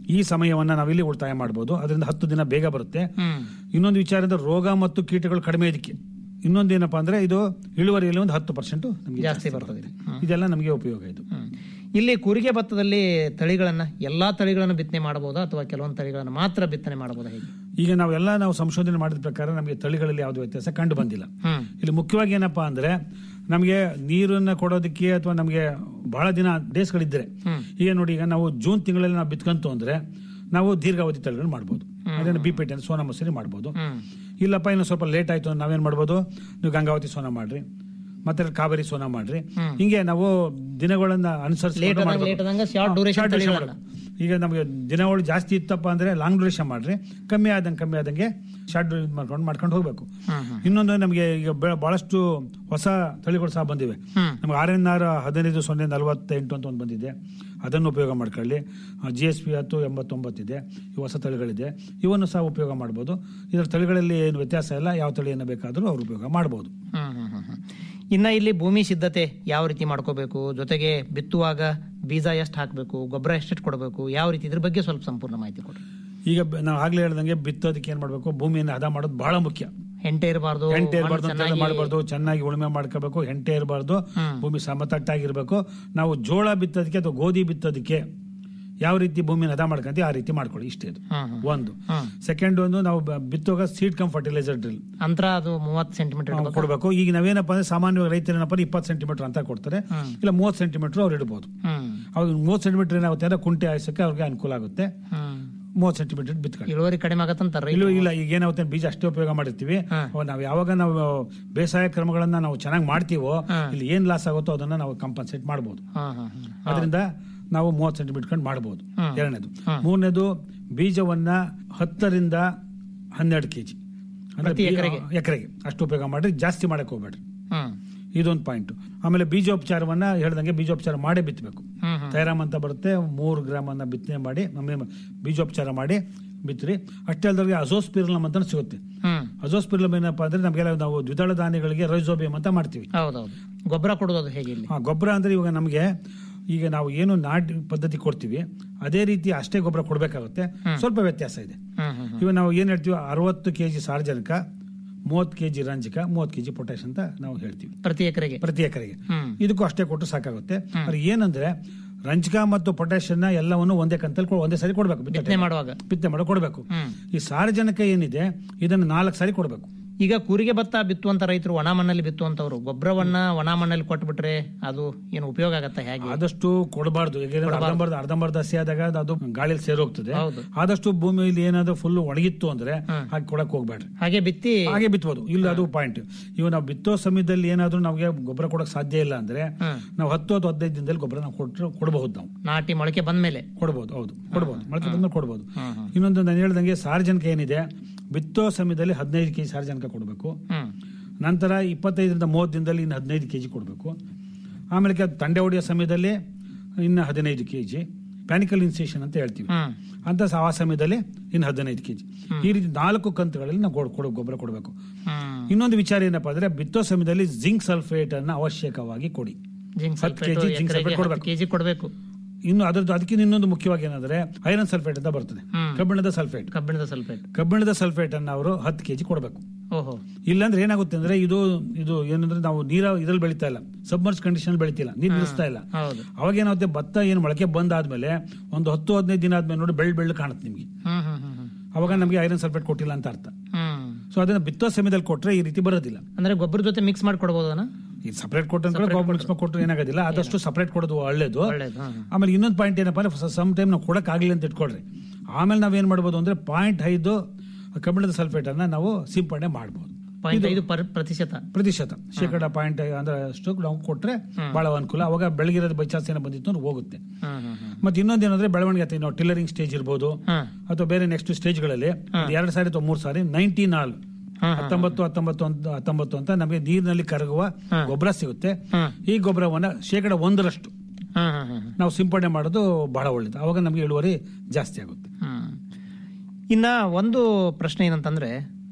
ಈ ಸಮಯವನ್ನ ನಾವಿಲ್ಲಿ ಉಳಿತಾಯ ಮಾಡಬಹುದು ಅದರಿಂದ ಹತ್ತು ದಿನ ಬೇಗ ಬರುತ್ತೆ ಹ್ಮ್ ಇನ್ನೊಂದು ವಿಚಾರ ಅಂದ್ರೆ ರೋಗ ಮತ್ತು ಕೀಟಗಳು ಕಡಿಮೆ ಇದಕ್ಕೆ ಇನ್ನೊಂದು ಏನಪ್ಪಾ ಅಂದ್ರೆ ಇದು ಇಳುವರಿಯಲ್ಲಿ ಒಂದು ಹತ್ತು ಪರ್ಸೆಂಟ್ ನಮಗೆ ಜಾಸ್ತಿ ಬರ್ತದೆ ಇದೆಲ್ಲ ನಮಗೆ ಉಪಯೋಗ ಇದು ಹ್ಮ್. ಇಲ್ಲಿ ಕೂರಿಗೆ ಭತ್ತದಲ್ಲಿ ತಳಿಗಳನ್ನ ಎಲ್ಲಾ ತಳಿಗಳನ್ನು ಬಿತ್ತನೆ ಮಾಡಬಹುದಾ ಅಥವಾ ಕೆಲವೊಂದು ತಳಿಗಳನ್ನು ಮಾತ್ರ ಬಿತ್ತನೆ ಮಾಡಬಹುದಾ ಹೇಗೆ ಈಗ ನಾವೆಲ್ಲ ನಾವು ಸಂಶೋಧನೆ ಮಾಡಿದ ಪ್ರಕಾರ ನಮಗೆ ತಳಿಗಳಲ್ಲಿ ಯಾವುದು ವ್ಯತ್ಯಾಸ ಕಂಡು ಬಂದಿಲ್ಲ ಹ್ಮ್ ಇಲ್ಲಿ ಮುಖ್ಯವಾಗಿ ಏನಪ್ಪಾ ಅಂದ್ರೆ ನಮಗೆ ನೀರನ್ನ ಕೊಡೋದಕ್ಕೆ ಅಥವಾ ನಮಗೆ ಬಹಳ ದಿನ ಡೇಸ್ಗಳಿದ್ರೆ ಈಗ ನೋಡಿ ಈಗ ನಾವು ಜೂನ್ ತಿಂಗಳಲ್ಲಿ ನಾವು ಬಿತ್ಕಂತು ಅಂದ್ರೆ ನಾವು ದೀರ್ಘಾವಧಿ ತಳಿಗಳು ಮಾಡ್ಬೋದು ಅದನ್ನು B P T Sona Masuri ಮಾಡ್ಬೋದು ಇಲ್ಲಪ್ಪ ಇನ್ನು ಸ್ವಲ್ಪ ಲೇಟ್ ಆಯ್ತು ಅಂದ್ರೆ ನಾವೇನ್ ಮಾಡ್ಬೋದು ನೀವು ಗಂಗಾವತಿ ಸೋನಾ ಮಾಡ್ರಿ ಮತ್ತೆ ಕಾವೇರಿ ಸೋನಾ ಮಾಡ್ರಿ ಹಿಂಗೆ ನಾವು ದಿನಗಳನ್ನ ಅನುಸರಿಸಿ ಲೇಟ್ ಆದಂಗ ಲೇಟ್ ಆದಂಗ ಶಾರ್ಟ್ ಡ್ಯೂರೇಷನ್ ತಳಿಗಳನ್ನ ಈಗ ನಮಗೆ ದಿನಗಳು ಜಾಸ್ತಿ ಇತ್ತಪ್ಪ ಅಂದ್ರೆ ಲಾಂಗ್ ಡ್ಯೂರೇಷನ್ ಮಾಡ್ರಿ ಕಮ್ಮಿ ಆದಂಗೆ ಕಮ್ಮಿ ಆದಂಗೆ ಶಾರ್ಟ್ ಮಾಡ್ಕೊಂಡು ಮಾಡ್ಕೊಂಡು ಹೋಗ್ಬೇಕು ಇನ್ನೊಂದು ನಮಗೆ ಈಗ ಬೆ- ಬಹಳಷ್ಟು ಹೊಸ ತಳಿಗಳು ಸಹ ಬಂದಿವೆ ನಮ್ಗೆ ಆರ್ ಎನ್ ಆರ್ ಹದಿನೈದು ಸೊನ್ನೆ ನಲವತ್ತೆಂಟು ಅಂತ ಒಂದು ಬಂದಿದೆ ಅದನ್ನು ಉಪಯೋಗ ಮಾಡ್ಕೊಳ್ಳಿ ಜಿ ಎಸ್ ಪಿ ಹತ್ತು ಎಂಬತ್ತೊಂಬತ್ತಿದೆ ಇವು ಹೊಸ ತಳಿಗಳಿದೆ ಇವನ್ನು ಸಹ ಉಪಯೋಗ ಮಾಡ್ಬೋದು ಇದರ ತಳಿಗಳಲ್ಲಿ ಏನು ವ್ಯತ್ಯಾಸ ಇಲ್ಲ ಯಾವ ತಳಿಯನ್ನು ಬೇಕಾದರೂ ಅವ್ರು ಉಪಯೋಗ ಮಾಡ್ಬೋದು ಹ್ಮ್ ಹ್ಮ್ ಹ್ಮ್ ಹ್ಮ್. ಇನ್ನ ಇಲ್ಲಿ ಭೂಮಿ ಸಿದ್ಧತೆ ಯಾವ ರೀತಿ ಮಾಡ್ಕೋಬೇಕು ಜೊತೆಗೆ ಬಿತ್ತುವಾಗ ಬೀಜ ಎಷ್ಟು ಹಾಕಬೇಕು ಗೊಬ್ಬರ ಎಷ್ಟೆಷ್ಟು ಕೊಡಬೇಕು ಯಾವ ರೀತಿ ಇದ್ರ ಬಗ್ಗೆ ಸ್ವಲ್ಪ ಸಂಪೂರ್ಣ ಮಾಹಿತಿ ಕೊಡ್ರಿ ಈಗ ಬ- ನಾವು ಆಗ್ಲೇ ಹೇಳ್ದಂಗೆ ಬಿತ್ತೋದಕ್ಕೆ ಏನ್ ಮಾಡ್ಬೇಕು ಭೂಮಿಯನ್ನು ಹದ ಮಾಡೋದು ಬಹಳ ಮುಖ್ಯ ಹೆಂಟೆ ಇರಬಾರ್ದು ಹೆಂಟೆ ಇರಬಾರ್ದು ಅಂತ ಮಾಡಬಾರ್ದು ಚೆನ್ನಾಗಿ ಉಳುಮೆ ಮಾಡ್ಕೋಬೇಕು ಹೆಂಟೆ ಇರಬಾರ್ದು ಭೂಮಿ ಸಮತಟ್ಟಾಗಿರ್ಬೇಕು ನಾವು ಜೋಳ ಬಿತ್ತೋದಕ್ಕೆ ಅಥವಾ ಗೋಧಿ ಬಿತ್ತೋದಕ್ಕೆ ಯಾವ ರೀತಿ ಭೂಮಿನ ಹದ ಮಾಡ್ಕೊಂತೀವಿ ಆ ರೀತಿ ಮಾಡ್ಕೊಳ್ಳಿ ಇಷ್ಟೇ ಇದು ಒಂದು ಸೆಕೆಂಡ್ ಒಂದು ನಾವು ಬ- ಬಿತ್ತುವಾಗ ಸೀಡ್ ಕಮ್ ಫರ್ಟಿಲೈಸರ್ ಡ್ರಿಲ್ ಅಂತರ ಅದು ಮೂವತ್ತು ಸೆಂಟಿಮೀಟರ್ ಕೊಡಬೇಕು ಈಗ ನಾವೇನಪ್ಪ ಅಂದ್ರೆ ಸಾಮಾನ್ಯವಾಗಿ ರೈತರು ಏನಪ್ಪ ಇಪ್ಪತ್ತು ಸೆಂಟಿಮೀಟರ್ ಅಂತ ಕೊಡ್ತಾರೆ ಇಲ್ಲ ಮೂವತ್ತು ಸೆಂಟಿಮೀಟರ್ ಅವ್ರು ಇಡಬಹುದು ಹ್ಮ್ ಅವಾಗ ಮೂವತ್ತು ಸೆಂಟಿಮೀಟರ್ ಏನಾಗುತ್ತೆ ಅಂದ್ರೆ ಕುಂಟೆ ಹಾಯಿಸಕ್ಕೆ ಅವ್ರಿಗೆ ಅನುಕೂಲ ಆಗುತ್ತೆ ಹ್ಮ್ ಮೂವತ್ತು ಸೆಂಟಿಮೀಟರ್ ಬಿತ್ಕೊಳ್ಳಿ ಇಳುವರಿ ಕಡಿಮೆ ಆಗತ್ತಂತಾರ ಇಲ್ಲ ಇಲ್ಲ ಈಗ ಏನಾಗುತ್ತೆ ಬೀಜ ಅಷ್ಟೇ ಉಪಯೋಗ ಮಾಡಿರ್ತೀವಿ ಅವಾಗ ನಾವು ಯಾವಾಗ ನಾವು ಬೇಸಾಯ ಕ್ರಮಗಳನ್ನ ನಾವು ಚೆನ್ನಾಗಿ ಮಾಡ್ತೀವೋ ಇಲ್ಲಿ ಏನ್ ಲಾಸ್ ಆಗುತ್ತೋ ಅದನ್ನ ನಾವು ಕಂಪನ್ಸೇಟ್ ಮಾಡಬಹುದು ಹಾ ಹಾ ಹಾ ಅದರಿಂದ ನಾವು ಮೂವತ್ತು ಸೆಂಟಿಮೀಟರ್ ಕಂಡು ಮಾಡಬಹುದು ಎರಡನೇದು ಮೂರನೇದು ಬೀಜವನ್ನ ಹತ್ತರಿಂದ ಹನ್ನೆರಡು ಕೆಜಿ ಪ್ರತಿ ಎಕರೆಗೆ? ಎಕರೆಗೆ ಅಷ್ಟು ಉಪಯೋಗ ಮಾಡ್ರಿ ಜಾಸ್ತಿ ಮಾಡಕ್ ಹೋಗ್ಬೇಡ್ರಿ ಹ್ಮ್ ಇದೊಂದು ಪಾಯಿಂಟ್ ಆಮೇಲೆ ಬೀಜೋಪಚಾರವನ್ನ ಹೇಳ್ದಂಗೆ ಬೀಜೋಪಚಾರ ಮಾಡೇ ಬಿತ್ತಬೇಕು ಹ್ಮ್ ಹ್ಮ್ ತೈರಾಮ್ ಅಂತ ಬರುತ್ತೆ ಮೂರು ಗ್ರಾಮ್ ಅನ್ನ ಬಿತ್ತನೆ ಮಾಡಿ ಆಮೇಲೆ ಬೀಜೋಪಚಾರ ಮಾಡಿ ಬಿತ್ತರಿ ಅಷ್ಟೇ ಅಲ್ದವ್ರಿಗೆ ಅಜೋಸ್ಪಿರಲಮ್ ಅಂತ ಸಿಗುತ್ತೆ ಹ್ಮ್ ಅಜೋಸ್ಪಿರಲಮ್ ಏನಪ್ಪಾ ಅಂದ್ರೆ ನಮಗೆಲ್ಲ ನಾವು ದ್ವಿದಳ ಧಾನ್ಯಗಳಿಗೆ ರೈಸೋಬಿಯಂ ಅಂತ ಮಾಡ್ತೀವಿ ಹೌದೌದು ಗೊಬ್ಬರ ಕೊಡೋದು ಹೇಗೆ ಇಲ್ಲಿ ಆ ಗೊಬ್ಬರ ಅಂದ್ರೆ ಇವಾಗ ನಮಗೆ ಈಗ ನಾವು ಏನು ನಾಟಿ ಪದ್ಧತಿ ಕೊಡ್ತೀವಿ ಅದೇ ರೀತಿ ಅಷ್ಟೇ ಗೊಬ್ಬರ ಕೊಡಬೇಕಾಗುತ್ತೆ ಸ್ವಲ್ಪ ವ್ಯತ್ಯಾಸ ಇದೆ ಹ್ಮ್ ಹ್ಮ್ ಇವಾಗ ನಾವು ಏನ್ ಹೇಳ್ತೀವಿ ಅರವತ್ತು ಕೆಜಿ ಸಾರ್ವಜನಿಕ ಮೂವತ್ತು ಕೆಜಿ ರಂಜಕ ಮೂವತ್ತು ಕೆಜಿ ಪೊಟ್ಯಾಶ್ ಅಂತ ನಾವು ಹೇಳ್ತೀವಿ ಪ್ರತಿ ಎಕರೆಗೆ ಪ್ರತಿ ಎಕರೆಗೆ ಹ್ಮ್ ಇದಕ್ಕೂ ಅಷ್ಟೇ ಕೊಟ್ಟು ಸಾಕಾಗುತ್ತೆ ಆದ್ರೆ ಏನಂದ್ರೆ ರಂಜಕ ಮತ್ತು ಪೊಟ್ಯಾಷಿಯನ್ನ ಎಲ್ಲವನ್ನು ಒಂದೇ ಕಂತಲ್ಲಿ ಕೊ- ಒಂದೇ ಸಾರಿ ಕೊಡ್ಬೇಕು ಬಿತ್ತನೆ ಬಿತ್ತನೆ ಮಾಡುವಾಗ ಬಿತ್ತನೆ ಮಾಡಿ ಕೊಡಬೇಕು ಹ್ಮ್ ಈ ಸಾರಜನಕ ಏನಿದೆ ಇದನ್ನು ನಾಲ್ಕು ಸಾರಿ ಕೊಡಬೇಕು ಈಗ ಕೂರಿಗೆ ಭತ್ತ ಬಿತ್ತುವಂತ ರೈತರು ಒಣ ಮಣ್ಣಲ್ಲಿ ಬಿತ್ತುವಂತವ್ರು ಗೊಬ್ಬರವನ್ನ ಒಣ ಮಣ್ಣಲ್ಲಿ ಕೊಟ್ಬಿಟ್ರೆ ಅದು ಏನು ಉಪಯೋಗ ಆಗತ್ತ ಹೇಗೆ ಆದಷ್ಟು ಕೊಡಬಾರ್ದು ಯಾಕಂದ್ರೆ ಅರ್ಧಂಬರ್ಧ ಅರ್ಧಂಬರ್ಧ ಹಸಿ ಆದಾಗ ಅದು ಗಾಳಿಯಲ್ಲಿ ಸೇರೋಗ್ತದೆ ಹೌದು. ಆದಷ್ಟು ಭೂಮಿಯಲ್ಲಿ ಏನಾದ್ರು ಫುಲ್ ಒಣಗಿತ್ತು ಅಂದ್ರೆ ಹಾಗೆ ಕೊಡಕ್ ಹೋಗ್ಬೇಡ್ರಿ ಹಾಗೆ ಬಿತ್ತಿ ಹಾಗೆ ಬಿತ್ಬೋದು ಇಲ್ಲ ಅದು ಪಾಯಿಂಟ್ ಇವ್ ನಾವು ಬಿತ್ತೋ ಸಮಯದಲ್ಲಿ ಏನಾದ್ರೂ ನಮಗೆ ಗೊಬ್ಬರ ಕೊಡಕ್ ಸಾಧ್ಯ ಇಲ್ಲ ಅಂದ್ರೆ ನಾವು ಹತ್ತು ಅಥವಾ ಹದಿನೈದು ದಿನದಲ್ಲಿ ಗೊಬ್ಬರ ನಾವು ಕೊಟ್ಟರೆ ಕೊಡಬಹುದು ನಾವು ನಾಟಿ ಮೊಳಕೆ ಬಂದ್ಮೇಲೆ ಕೊಡ್ಬೋದು ಹೌದು ಕೊಡ್ಬೋದು ಮೊಳಕೆ ಬಂದ್ಮೇಲೆ ಕೊಡ್ಬೋದು ಇನ್ನೊಂದು ನಾನು ಹೇಳ್ದಂಗೆ ಸಾರ್ವಜನಿಕ ಏನಿದೆ ಬಿತ್ತೋ ಸಮಯದಲ್ಲಿ ಹದಿನೈದು ಕೆಜಿ ಸಾರ್ವಜನಿಕ ಕೊಡಬೇಕು ಹ್ಮ್ ನಂತರ ಇಪ್ಪತ್ತೈದರಿಂದ ಮೂವತ್ತು ದಿನದಲ್ಲಿ ಇನ್ನು ಹದಿನೈದು ಕೆಜಿ ಕೊಡಬೇಕು ಆಮೇಲೆ ಕೆ- ತಂಡೆ ಹೊಡೆಯೋ ಸಮಯದಲ್ಲಿ ಇನ್ನು ಹದಿನೈದು ಕೆಜಿ ಪ್ಯಾನಿಕಲ್ ಇನ್ಸೇಷನ್ ಅಂತ ಹೇಳ್ತೀವಿ ಹ್ಮ್ ಅಂತ ಸ- ಆ ಸಮಯದಲ್ಲಿ ಇನ್ನು ಹದಿನೈದು ಕೆಜಿ ಈ ರೀತಿ ನಾಲ್ಕು ಕಂತುಗಳಲ್ಲಿ ನಾವು ಕೊಡ್- ಕೊಡೋ ಗೊಬ್ಬರ ಕೊಡಬೇಕು ಹ್ಮ್ ಇನ್ನೊಂದು ವಿಚಾರ ಏನಪ್ಪಾ ಅಂದ್ರೆ ಬಿತ್ತೋ ಸಮಯದಲ್ಲಿ ಜಿಂಕ್ ಸಲ್ಫೇಟ್ ಅನ್ನ ಅವಶ್ಯಕವಾಗಿ ಕೊಡಿ ಜಿಂಕ್ ಹತ್ತು ಸಲ್ಫೇಟ್ kg ಜಿಂಕ್ ಸಲ್ಫೇಟ್ ಕೊಡ್ಬೇಕು. ಕೆಜಿ ಕೊಡಬೇಕು ಇನ್ನು ಅದ್ರದ್ದು ಅದಕ್ಕಿಂತ ಇನ್ನೊಂದು ಮುಖ್ಯವಾಗಿ ಏನಂದ್ರೆ ಐರನ್ ಸಲ್ಫೇಟ್ ಅಂತ ಬರ್ತದೆ ಹ್ಮ್. ಕಬ್ಬಿಣದ ಸಲ್ಫೇಟ್ ಕಬ್ಬಿಣದ ಸಲ್ಫೇಟ್ ಕಬ್ಬಿಣದ ಸಲ್ಫೇಟ್ ಅನ್ನ ಅವರು ಹತ್ತು ಕೆಜಿ ಕೊಡಬೇಕು ಓಹೋ ಇಲ್ಲಾಂದ್ರೆ ಏನಾಗುತ್ತೆ ಅಂದ್ರೆ ಇದು ಇದು ಏನಂದ್ರೆ ನಾವು ನೀರ ಇದ್ರಲ್ಲಿ ಬೆಳಿತಾ ಇಲ್ಲ ಸಬ್ಮರ್ಸ್ ಕಂಡೀಷನ್ ಬೆಳಿತಿಲ್ಲ ನೀರ್ ನಿಲ್ಲಿಸ್ತಾ ಇಲ್ಲ ಹೌದು ಅವಾಗ ಏನಾಗುತ್ತೆ ಭತ್ತ ಏನು ಮೊಳಕೆ ಬಂದಾದ್ಮೇಲೆ ಒಂದು ಹತ್ತು ಹದಿನೈದು ದಿನ ಆದ್ಮೇಲೆ ನೋಡಿ ಬೆಳ್ಳ ಬೆಳ್ಳ ಕಾಣುತ್ತೆ ನಿಮ್ಗೆ ಹ್ಮ್ ಹ್ಮ್ ಹ್ಮ್ ಹ್ಮ್ ಅವಾಗ ನಮಗೆ ಐರನ್ ಸಲ್ಫೇಟ್ ಕೊಟ್ಟಿಲ್ಲ ಅಂತ ಅರ್ಥ ಹ್ಮ್ ಸೊ ಅದನ್ನ ಬಿತ್ತೋ ಸಮಯದಲ್ಲಿ ಕೊಟ್ರೆ ಈ ರೀತಿ ಬರೋದಿಲ್ಲ ಅಂದ್ರೆ ಗೊಬ್ಬರ ಜೊತೆ ಮಿಕ್ಸ್ ಮಾಡಿ ಕೊಡ್ಬೋದನ ಈ ಸಪರೇಟ್ ಕೊಟ್ಟು ಗೊಬ್ಬರ ಮಿಕ್ಸ್ ಕೊಟ್ಟರೆ ಏನಾಗೋದಿಲ್ಲ ಆದಷ್ಟು ಸಪರೇಟ್ ಕೊಡೋದು ಒಳ್ಳೇದು ಒಳ್ಳೇದು ಹ್ಮ್ ಹ್ಮ್. ಆಮೇಲೆ ಇನ್ನೊಂದು ಪಾಯಿಂಟ್ ಏನಪ್ಪಾ ಅಂದ್ರೆ ಸಮ್ ಟೈಮ್ ನಾವು ಕೊಡಕ್ ಆಗಿಲ್ಲ ಅಂತ ಇಟ್ಕೊಳ್ರಿ ಆಮೇಲೆ ನಾವೇನ್ ಮಾಡ್ಬೋದು ಅಂದ್ರೆ ಪಾಯಿಂಟ್ ಐದು ಕಬ್ಬಿಣದ ಸಲ್ಫೇಟ್ ಅನ್ನ ನಾವು ಸಿಂಪಡಣೆ ಮಾಡಬಹುದು ಪಾಯಿಂಟ್ ಐದು ಪರ್- ಪ್ರತಿಶತ ಪ್ರತಿಶತ ಶೇಕಡ ಪಾಯಿಂಟ್ ಅಂದ್ರೆ ಅಷ್ಟು ನಾವು ಕೊಟ್ರೆ ಬಹಳ ಅನುಕೂಲ ಅವಾಗ ಬೆಳಗಿರೋದು ಬೈ ಚಾನ್ಸ್ ಏನೋ ಬಂದಿತ್ತು ಅಂದ್ರೆ ಹೋಗುತ್ತೆ ಹ್ಮ್ ಹ್ಮ್ ಹ್ಮ್ ಮತ್ತೆ ಇನ್ನೊಂದೇನಂದ್ರೆ ಬೆಳವಣಿಗೆ ಆಗ್ತದೆ ನಾವು ಟಿಲ್ಲರಿಂಗ್ ಸ್ಟೇಜ್ ಇರ್ಬೋದು ಹ್ಮ್ ಅಥವಾ ಬೇರೆ ನೆಕ್ಸ್ಟ್ ಸ್ಟೇಜ್ಗಳಲ್ಲಿ ಎರಡು ಸಾರಿ ಅಥವಾ ಮೂರು ಸಾರಿ ನೈನ್ಟಿ ನಾಲ್ ಹತ್ತೊಂಬತ್ತು ಹತ್ತೊಂಬತ್ತು ಅಂತ ಹತ್ತೊಂಬತ್ತು ಅಂತ ನಮಗೆ ನೀರಿನಲ್ಲಿ ಕರಗುವ ಗೊಬ್ಬರ ಸಿಗುತ್ತೆ ಹ್ಮ್. ಈ ಗೊಬ್ಬರವನ್ನ ಶೇಕಡ ಒಂದರಷ್ಟು ಹ್ಮ್ ಹ್ಮ್ ಹ್ಮ್ ನಾವು ಸಿಂಪಡಣೆ ಮಾಡೋದು ಬಹಳ ಒಳ್ಳೇದು ಅವಾಗ ನಮಗೆ ಇಳುವರಿ ಜಾಸ್ತಿ ಆಗುತ್ತೆ ಹ್ಮ್. ಇನ್ನ ಒಂದು ಪ್ರಶ್ನೆ ಏನಂತಂದ್ರೆ